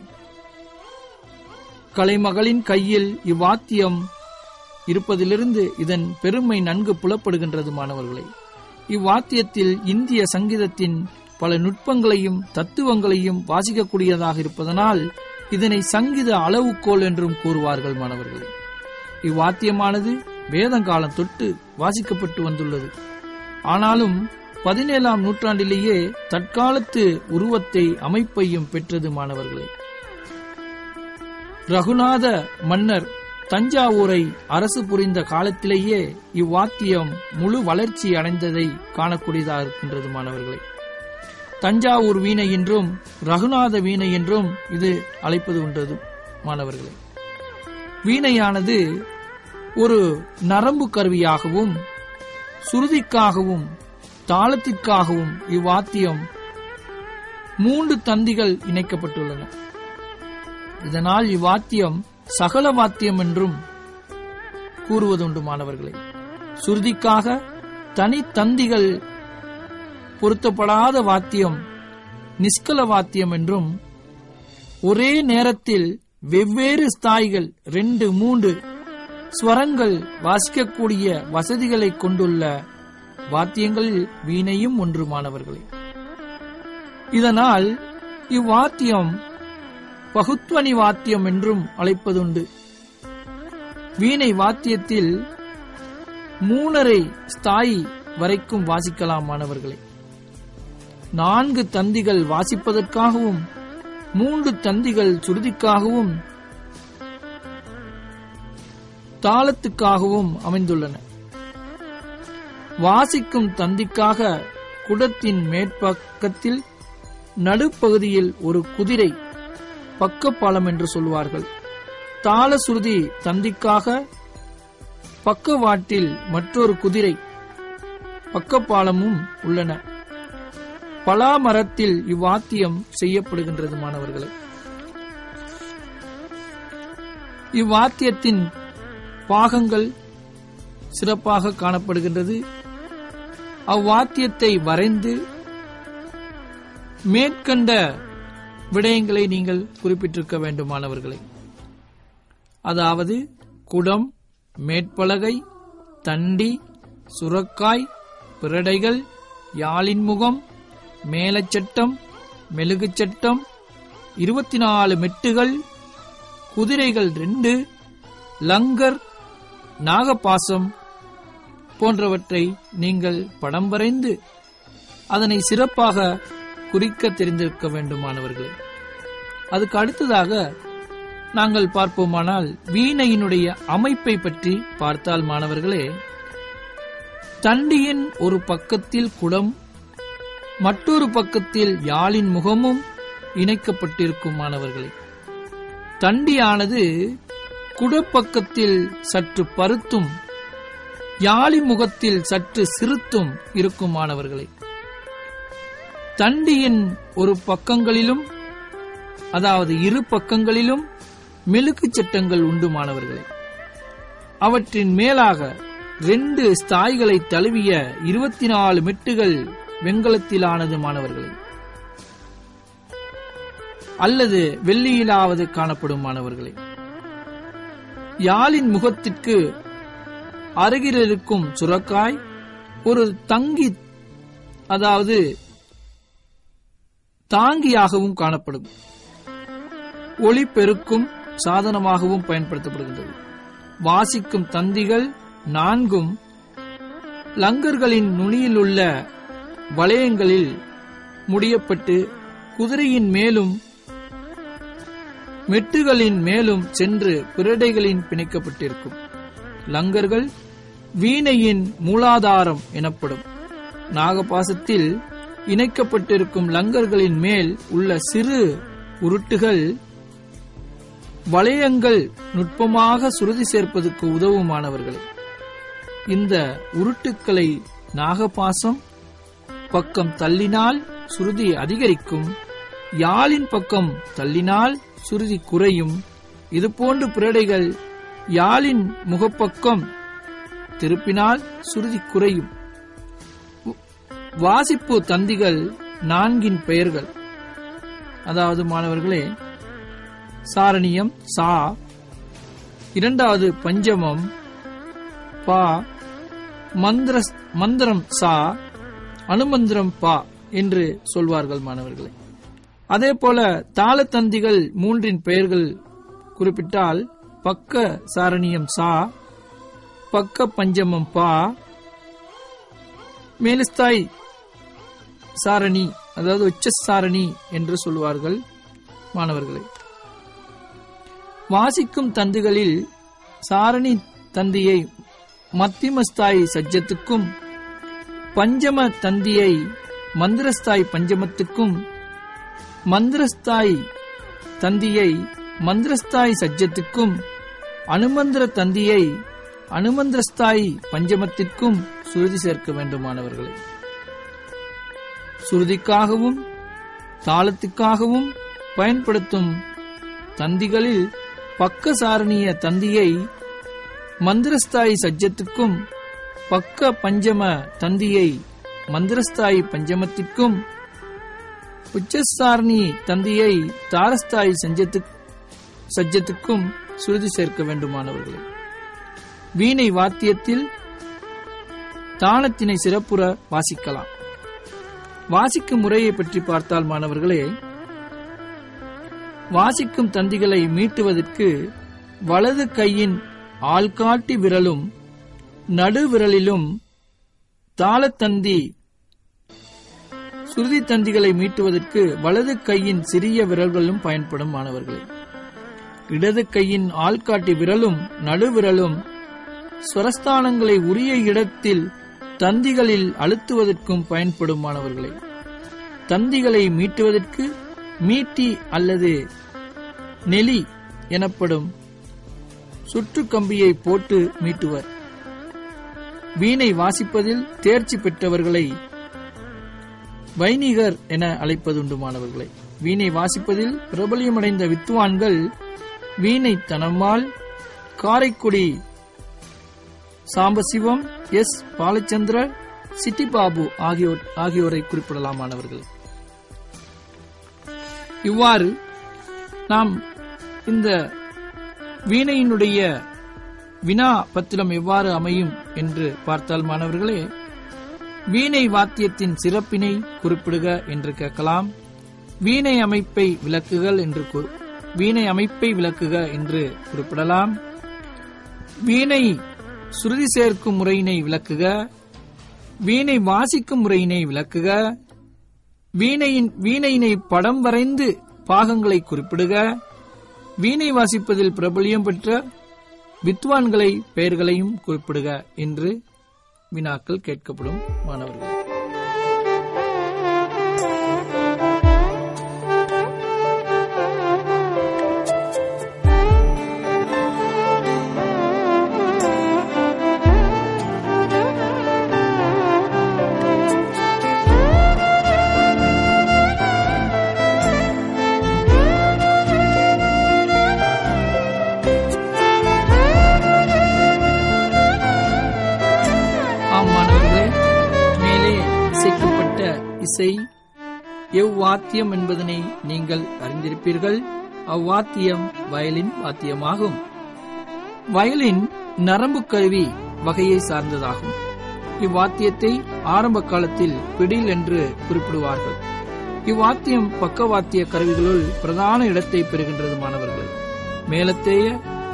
கலைமகளின் கையில் இவ்வாத்தியம் இருப்பதிலிருந்து இதன் பெருமை நன்கு புலப்படுகின்றது மாணவர்களே இவ்வாத்தியத்தில் இந்திய சங்கீதத்தின் பல நுட்பங்களையும் தத்துவங்களையும் வாசிக்கக்கூடியதாக இருப்பதனால் இதனை சங்கீத அளவுகோல் என்றும் கூறுவார்கள் மாணவர்களே இவ்வாத்தியமானது வேதங்காலம் தொட்டு வாசிக்கப்பட்டு வந்துள்ளது ஆனாலும் பதினேழாம் நூற்றாண்டிலேயே தற்காலத்து உருவத்தை அமைப்பையும் பெற்றது மாணவர்களே ரகுநாத மன்னர் தஞ்சாவூரை அரசு புரிந்த காலத்திலேயே இவ்வாத்தியம் முழு வளர்ச்சி அடைந்ததை காணக்கூடியதாக இருக்கின்றது மாணவர்களே தஞ்சாவூர் வீணை என்றும் ரகுநாத வீணை என்றும் இது அழைப்பது உண்டது மாணவர்களே வீணையானது ஒரு நரம்பு கருவியாகவும் சுருதிக்காகவும் தாளத்திற்காகவும் இவ்வாத்தியம் மூன்று தந்திகள் இணைக்கப்பட்டுள்ளன இதனால் இவ்வாத்தியம் சகல வாத்தியம் என்றும் கூறுவதுண்டு மாணவர்களே சுருதிக்காக தனி தந்திகள் பொருத்தப்படாத வாத்தியம் நிஷ்கல வாத்தியம் என்றும் ஒரே நேரத்தில் வெவ்வேறு ஸ்தாய்கள் ரெண்டு மூன்று ஸ்வரங்கள் வாசிக்கக்கூடிய வசதிகளை கொண்டுள்ள வாத்தியங்களில் வீணையும் ஒன்று மாணவர்களே இதனால் இவ்வாத்தியம் பகுத்வனி வாத்தியம் என்றும் அழைப்பதுண்டு வீணை வாத்தியத்தில் மூணரை ஸ்தாயி வரைக்கும் வாசிக்கலாம் மாணவர்களே நான்கு தந்திகள் வாசிப்பதற்காகவும் மூன்று தந்திகள் சுருதிக்காகவும் தாளத்துக்காகவும் அமைந்துள்ளன வாசிக்கும் தந்திக்காக குடத்தின் மேற்பக்கத்தில் நடுப்பகுதியில் ஒரு குதிரை பக்கப்பாலம் என்று சொல்வார்கள் தாள சுருதி தந்திக்காக பக்கவாட்டில் மற்றொரு குதிரை பக்கப்பாலமும் உள்ளன பலாமரத்தில் இவ்வாத்தியம் செய்யப்படுகின்றது மாணவர்களே இவ்வாத்தியத்தின் பாகங்கள் சிறப்பாக காணப்படுகின்றது அவ்வாத்தியத்தை வரைந்து மேற்கண்ட விடயங்களை நீங்கள் குறிப்பிட்டிருக்க வேண்டுமானவர்களே அதாவது குடம் மேற்பலகை தண்டி சுரக்காய் பிரடைகள் யாழின் முகம் மேலச்சட்டம் மெழுகுச் சட்டம் இருபத்தி நாலு மெட்டுகள் குதிரைகள் ரெண்டு லங்கர் நாகபாசம் போன்றவற்றை நீங்கள் படம் வரைந்து அதனை சிறப்பாக குறிக்க தெரிந்திருக்க வேண்டுமானவர்களே அதுக்கு அடுத்ததாக நாங்கள் பார்ப்போமானால் வீணையினுடைய அமைப்பை பற்றி பார்த்தால் மாணவர்களே தண்டியின் ஒரு பக்கத்தில் குடம் மற்றொரு பக்கத்தில் யாழின் முகமும் இணைக்கப்பட்டிருக்கும் மாணவர்களே தண்டியானது குடப்பக்கத்தில் சற்று பருத்தும் யாழி முகத்தில் சற்று சிறுத்தும் இருக்கும் மாணவர்களே தண்டியின் ஒரு பக்கங்களிலும் அதாவது இரு பக்கங்களிலும் மெழுகுச் சட்டங்கள் உண்டு மாணவர்களே அவற்றின் மேலாக ரெண்டு ஸ்தாய்களை தழுவிய இருபத்தி நாலு மெட்டுகள் வெண்கலத்திலானது மாணவர்களே அல்லது வெள்ளியிலாவது காணப்படும் மாணவர்களே யாழின் முகத்திற்கு அருகில் இருக்கும் சுரக்காய் ஒரு தங்கி அதாவது தாங்கியாகவும் காணப்படும் ஒளி பெருக்கும் சாதனமாகவும் பயன்படுத்தப்படுகின்றது வாசிக்கும் தந்திகள் நான்கும் லங்கர்களின் நுனியில் உள்ள வளையங்களில் முடியப்பட்டு குதிரையின் மேலும் மெட்டுகளின் மேலும் சென்று பிரடைகளின் பிணைக்கப்பட்டிருக்கும் லங்கர்கள் வீணையின் மூலாதாரம் எனப்படும் நாகபாசத்தில் இணைக்கப்பட்டிருக்கும் லங்கர்களின் மேல் உள்ள சிறு உருட்டுகள் வளையங்கள் நுட்பமாக சுருதி சேர்ப்பதற்கு உதவுமானவர்கள் இந்த உருட்டுக்களை நாகபாசம் பக்கம் தள்ளினால் சுருதி அதிகரிக்கும் யாழின் பக்கம் தள்ளினால் சுருதி குறையும் இதுபோன்று பிரடைகள் யாழின் முகப்பக்கம் திருப்பினால் சுருதி குறையும் வாசிப்பு தந்திகள் நான்கின் பெயர்கள் அதாவது மாணவர்களே சாரணியம் சா இரண்டாவது பஞ்சமம் பா மந்திர மந்திரம் சா அனுமந்திரம் பா என்று சொல்வார்கள் மாணவர்களே அதே போல தாளத்தந்திகள் மூன்றின் பெயர்கள் குறிப்பிட்டால் பக்க சாரணியம் சா பக்க பஞ்சமம் பா மேலஸ்தாய் சாரணி அதாவது உச்ச சாரணி என்று சொல்வார்கள் மாணவர்களே வாசிக்கும் தந்துகளில் சாரணி தந்தியை மத்திமஸ்தாய் சஜ்ஜத்துக்கும் பஞ்சம தந்தியை மந்திரஸ்தாய் பஞ்சமத்துக்கும் மந்திரஸ்தாய் தந்தியை மந்திரஸ்தாய் சஜ்ஜத்துக்கும் அனுமந்திர தந்தியை அனுமந்திரஸ்தாய் பஞ்சமத்திற்கும் சுருதி சேர்க்க வேண்டுமானவர்களே சுருதிக்காகவும் தாளத்துக்காகவும் பயன்படுத்தும் தந்திகளில் பக்க சாரணிய தந்தியை மந்திரஸ்தாய் சஜ்ஜத்துக்கும் பக்க பஞ்சம தந்தியை மந்திரஸ்தாய் பஞ்சமத்திற்கும் உச்சசாரணி தந்தியை தாரஸ்தாய் சஞ்சத்து சஜ்ஜத்துக்கும் சுருதி சேர்க்க வேண்டுமானவர்களே வீணை வாத்தியத்தில் தாளத்தினை சிறப்புற வாசிக்கலாம் வாசிக்கும் முறையை பற்றி பார்த்தால் மாணவர்களே வாசிக்கும் தந்திகளை மீட்டுவதற்கு வலது கையின் ஆள்காட்டி விரலும் நடுவிரலிலும் தாளத்தந்தி சுருதி தந்திகளை மீட்டுவதற்கு வலது கையின் சிறிய விரல்களும் பயன்படும் மாணவர்களே இடது கையின் ஆள்காட்டி விரலும் நடுவிரலும் ஸ்வரஸ்தானங்களை உரிய இடத்தில் தந்திகளில் அழுத்துவதற்கும் பயன்படும் மாணவர்களே தந்திகளை மீட்டுவதற்கு மீட்டி அல்லது நெலி எனப்படும் சுற்று கம்பியை போட்டு மீட்டுவர் வீணை வாசிப்பதில் தேர்ச்சி பெற்றவர்களை வைணிகர் என அழைப்பதுண்டு மாணவர்களை வீணை வாசிப்பதில் பிரபலியமடைந்த வித்துவான்கள் வீணை தனமால் காரைக்குடி சாம்பசிவம் எஸ் பாலச்சந்திர சிட்டி பாபு ஆகியோர் ஆகியோரை குறிப்பிடலாம் மாணவர்கள் இவ்வாறு நாம் இந்த வீணையினுடைய வினா பத்திரம் எவ்வாறு அமையும் என்று பார்த்தால் மாணவர்களே வீணை வாத்தியத்தின் சிறப்பினை குறிப்பிடுக என்று கேட்கலாம் வீணை அமைப்பை விளக்குகள் என்று கூ- வீணை அமைப்பை விளக்குக என்று குறிப்பிடலாம் வீணை சுருதி சேர்க்கும் முறையினை விளக்குக வீணை வாசிக்கும் முறையினை விளக்குக வீணையின் வீணையினை படம் வரைந்து பாகங்களை குறிப்பிடுக வீணை வாசிப்பதில் பிரபல்யம் பெற்ற வித்வான்களை பெயர்களையும் குறிப்பிடுக என்று வினாக்கள் கேட்கப்படும் மாணவர்கள் ஆம் மாணவர்களே மேலே இசைக்கப்பட்ட இசை எவ்வாத்தியம் என்பதனை நீங்கள் அறிந்திருப்பீர்கள் அவ்வாத்தியம் வயலின் வாத்தியமாகும் வயலின் நரம்பு கருவி வகையை சார்ந்ததாகும் இவ்வாத்தியத்தை ஆரம்ப காலத்தில் பிடில் என்று குறிப்பிடுவார்கள் இவ்வாத்தியம் பக்கவாத்திய கருவிகளுள் பிரதான இடத்தை பெறுகின்றது மாணவர்கள் மேலத்தேய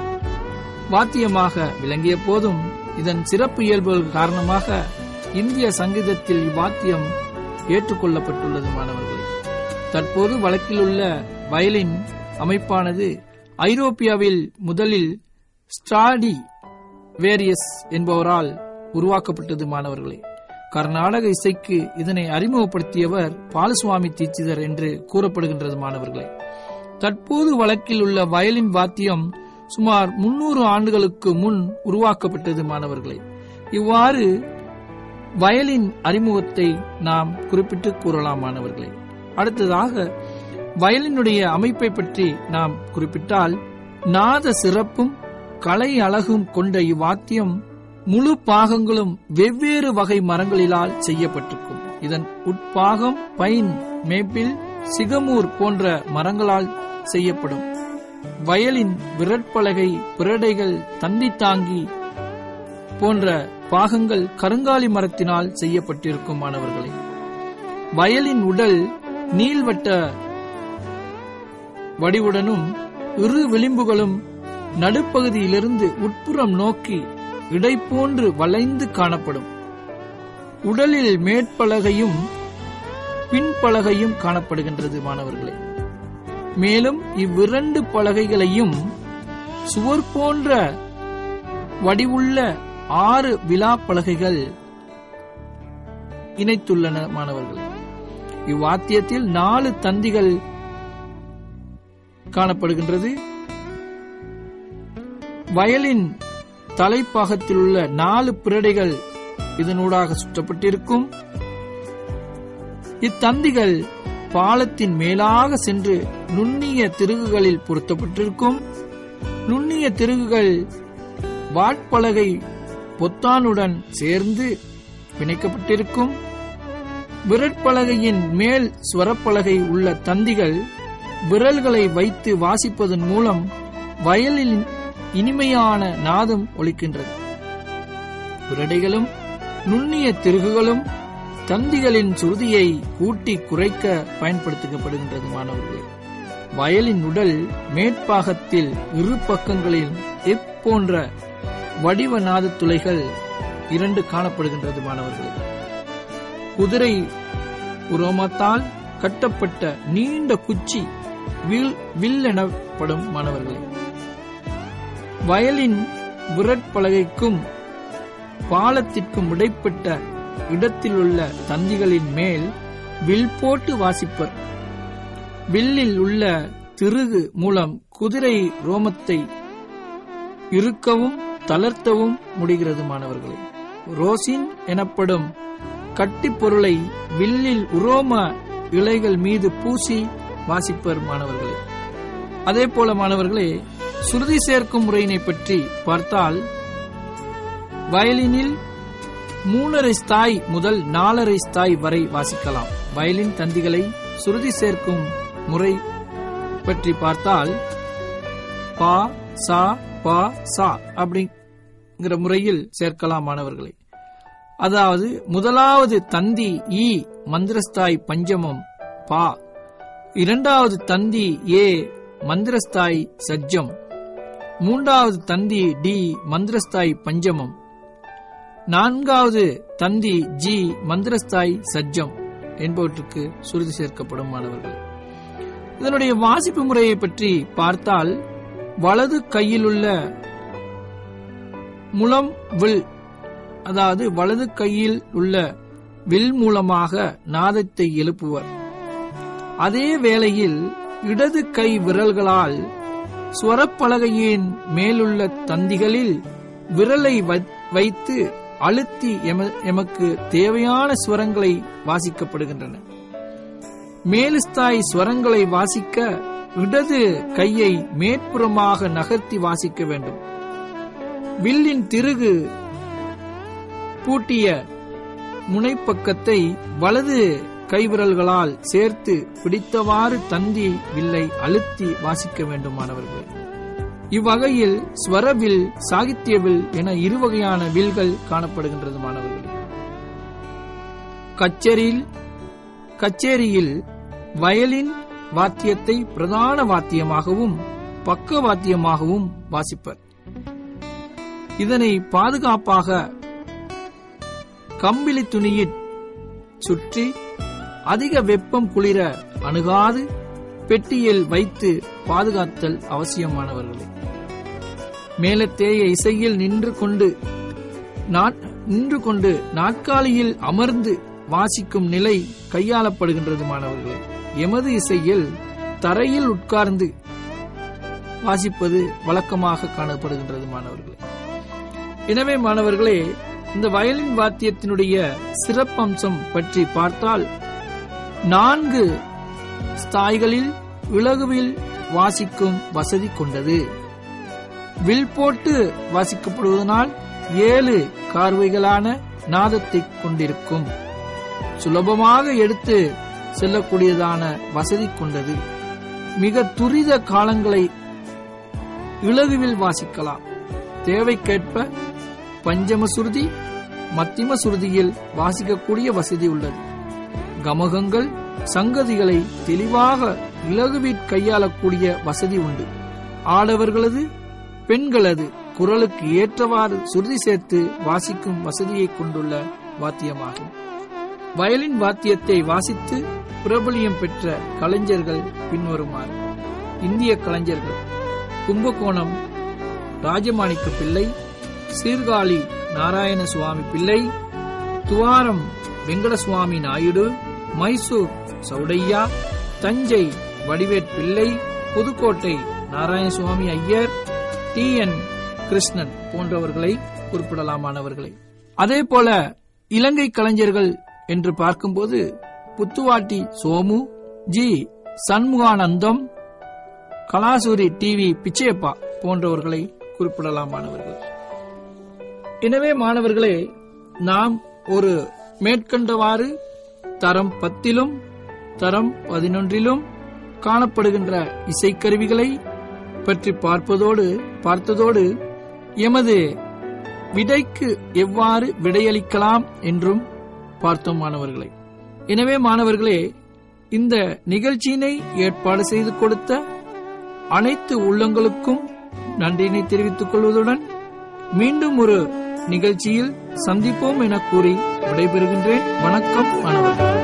வாத்தியமாக விளங்கிய போதும் இதன் சிறப்பு இயல்புகள் காரணமாக இந்திய சங்கீதத்தில் இவ்வாத்தியம் ஏற்றுக்கொள்ளப்பட்டுள்ளது மாணவர்களே தற்போது வழக்கில் உள்ள வயலின் அமைப்பானது ஐரோப்பியாவில் முதலில் ஸ்டாடி வேரியஸ் என்பவரால் உருவாக்கப்பட்டது மாணவர்களே கர்நாடக இசைக்கு இதனை அறிமுகப்படுத்தியவர் பாலசுவாமி தீட்சிதர் என்று கூறப்படுகின்றது மாணவர்களே தற்போது வழக்கில் உள்ள வயலின் வாத்தியம் சுமார் முன்னூறு ஆண்டுகளுக்கு முன் உருவாக்கப்பட்டது மாணவர்களே இவ்வாறு வயலின் அறிமுகத்தை நாம் குறிப்பிட்டு கூறலாம் மாணவர்களே அடுத்ததாக வயலினுடைய அமைப்பை பற்றி நாம் குறிப்பிட்டால் நாத சிறப்பும் கலை அழகும் கொண்ட இவ்வாத்தியம் முழு பாகங்களும் வெவ்வேறு வகை மரங்களிலால் செய்யப்பட்டிருக்கும் இதன் உட்பாகம் பைன் மேப்பிள் சிகமூர் போன்ற மரங்களால் செய்யப்படும் வயலின் விரட்பலகை பிரடைகள் தந்தி தாங்கி போன்ற பாகங்கள் கருங்காலி மரத்தினால் செய்யப்பட்டிருக்கும் மாணவர்களே வயலின் உடல் நீள்வட்ட வடிவுடனும் இரு விளிம்புகளும் நடுப்பகுதியிலிருந்து உட்புறம் நோக்கி இடை போன்று வளைந்து காணப்படும் உடலில் மேற்பலகையும் பின்பலகையும் காணப்படுகின்றது மாணவர்களே மேலும் இவ்விரண்டு பலகைகளையும் சுவர் போன்ற வடிவுள்ள ஆறு விழா பலகைகள் இணைத்துள்ளன மாணவர்களே இவ்வாத்தியத்தில் நாலு தந்திகள் காணப்படுகின்றது வயலின் தலைப்பாகத்தில் உள்ள நாலு பிரடைகள் இதனூடாக சுற்றப்பட்டிருக்கும் இத்தந்திகள் பாலத்தின் மேலாக சென்று நுண்ணிய திருகுகளில் பொருத்தப்பட்டிருக்கும் நுண்ணிய திருகுகள் வாட்பலகை பொத்தானுடன் சேர்ந்து பிணைக்கப்பட்டிருக்கும் விரட்பலகையின் மேல் ஸ்வரப்பலகை உள்ள தந்திகள் விரல்களை வைத்து வாசிப்பதன் மூலம் வயலின் இனிமையான நாதம் ஒலிக்கின்றது பிரடைகளும் நுண்ணிய திருகுகளும் தந்திகளின் சுருதியை கூட்டி குறைக்க பயன்படுத்தப்படுகின்றது மாணவர்களே வயலின் உடல் மேற்பாகத்தில் இரு பக்கங்களில் எப்போன்ற வடிவ நாத துளைகள் இரண்டு காணப்படுகின்றது மாணவர்களே குதிரை உரோமத்தால் கட்டப்பட்ட நீண்ட குச்சி வில் வில் எனப்படும் மாணவர்களே வயலின் விரட்பலகைக்கும் பாலத்திற்கும் இடைப்பட்ட இடத்திலுள்ள தந்திகளின் மேல் வில் போட்டு வாசிப்பர் வில்லில் உள்ள திருகு மூலம் குதிரை ரோமத்தை இறுக்கவும் தளர்த்தவும் முடிகிறது மாணவர்களே ரோசின் எனப்படும் கட்டிப்பொருளை வில்லில் உரோம இலைகள் மீது பூசி வாசிப்பர் மாணவர்களே அதே போல மாணவர்களே சுருதி சேர்க்கும் முறையினை பற்றி பார்த்தால் வயலினில் மூணரை ஸ்தாய் முதல் நாலரை ஸ்தாய் வரை வாசிக்கலாம் வயலின் தந்திகளை சுருதி சேர்க்கும் முறை பற்றி பார்த்தால் பா சா பா சா அப்படிங்கிற முறையில் சேர்க்கலாம் மாணவர்களை அதாவது முதலாவது தந்தி ஈ மந்திரஸ்தாய் பஞ்சமம் பா இரண்டாவது தந்தி ஏ மந்திரஸ்தாய் சஜ்ஜம் மூன்றாவது தந்தி டி மந்திரஸ்தாய் பஞ்சமம் நான்காவது தந்தி ஜி மந்திரஸ்தாய் சஜ்ஜம் என்பவற்றுக்கு சுருதி சேர்க்கப்படும் மாணவர்கள் இதனுடைய வாசிப்பு முறையை பற்றி பார்த்தால் வலது கையில் உள்ள முலம் வில் அதாவது வலது கையில் உள்ள வில் மூலமாக நாதத்தை எழுப்புவர் அதே வேளையில் இடது கை விரல்களால் ஸ்வரப்பலகையின் மேலுள்ள தந்திகளில் விரலை வைத்து அழுத்தி எமக்கு தேவையான ஸ்வரங்களை வாசிக்கப்படுகின்றன மேலுஸ்தாய் ஸ்வரங்களை வாசிக்க இடது கையை மேற்புறமாக நகர்த்தி வாசிக்க வேண்டும் வில்லின் திருகு பூட்டிய முனைப்பக்கத்தை வலது கைவிரல்களால் சேர்த்து பிடித்தவாறு தந்தி வில்லை அழுத்தி வாசிக்க வேண்டும் மாணவர்கள் இவ்வகையில் ஸ்வரவில் சாகித்யவில் என இரு வகையான வில்கள் காணப்படுகின்றது மாணவர்கள் கச்சேரியில் கச்சேரியில் வயலின் வாத்தியத்தை பிரதான வாத்தியமாகவும் பக்க வாத்தியமாகவும் வாசிப்பர் இதனை பாதுகாப்பாக கம்பிளி துணியில் சுற்றி அதிக வெப்பம் குளிர அணுகாது பெட்டியில் வைத்து பாதுகாத்தல் அவசியமானவர்களே மேலத்தேய இசையில் நின்று கொண்டு நின்று கொண்டு நாற்காலியில் அமர்ந்து வாசிக்கும் நிலை கையாளப்படுகின்றது மாணவர்களே எமது இசையில் தரையில் உட்கார்ந்து வாசிப்பது வழக்கமாக காணப்படுகின்றது மாணவர்களே எனவே மாணவர்களே இந்த வயலின் வாத்தியத்தினுடைய சிறப்பம்சம் பற்றி பார்த்தால் நான்கு ஸ்தாய்களில் இலகுவில் வாசிக்கும் வசதி கொண்டது வில் போட்டு வாசிக்கப்படுவதனால் ஏழு கார்வைகளான நாதத்தை கொண்டிருக்கும் சுலபமாக எடுத்து செல்லக்கூடியதான வசதி கொண்டது மிக துரித காலங்களை இலகுவில் வாசிக்கலாம் தேவைக்கேற்ப பஞ்சம சுருதி மத்திம சுருதியில் வாசிக்கக்கூடிய வசதி உள்ளது கமகங்கள் சங்கதிகளை தெளிவாக இலகுவில் கையாளக்கூடிய வசதி உண்டு ஆடவர்களது பெண்களது குரலுக்கு ஏற்றவாறு சுருதி சேர்த்து வாசிக்கும் வசதியை கொண்டுள்ள வாத்தியமாகும் வயலின் வாத்தியத்தை வாசித்து பிரபலியம் பெற்ற கலைஞர்கள் பின்வருமாறு இந்திய கலைஞர்கள் கும்பகோணம் ராஜமாணிக்க பிள்ளை சீர்காழி நாராயண சுவாமி பிள்ளை துவாரம் வெங்கடசுவாமி நாயுடு மைசூர் சௌடையா தஞ்சை வடிவேற் பிள்ளை புதுக்கோட்டை நாராயணசுவாமி ஐயர் டி என் கிருஷ்ணன் போன்றவர்களை குறிப்பிடலாமானவர்களை அதே போல இலங்கை கலைஞர்கள் என்று பார்க்கும்போது புத்துவாட்டி சோமு ஜி சண்முகானந்தம் கலாசூரி டிவி பிச்சையப்பா போன்றவர்களை குறிப்பிடலாமானவர்கள் எனவே மாணவர்களே நாம் ஒரு மேற்கண்டவாறு தரம் பத்திலும் தரம் பதினொன்றிலும் காணப்படுகின்ற இசைக்கருவிகளை பற்றி பார்ப்பதோடு பார்த்ததோடு எமது விடைக்கு எவ்வாறு விடையளிக்கலாம் என்றும் பார்த்தோம் மாணவர்களை எனவே மாணவர்களே இந்த நிகழ்ச்சியினை ஏற்பாடு செய்து கொடுத்த அனைத்து உள்ளங்களுக்கும் நன்றியினை தெரிவித்துக் கொள்வதுடன் மீண்டும் ஒரு நிகழ்ச்சியில் சந்திப்போம் என கூறி விடைபெறுகின்றேன் வணக்கம் மாணவர்கள்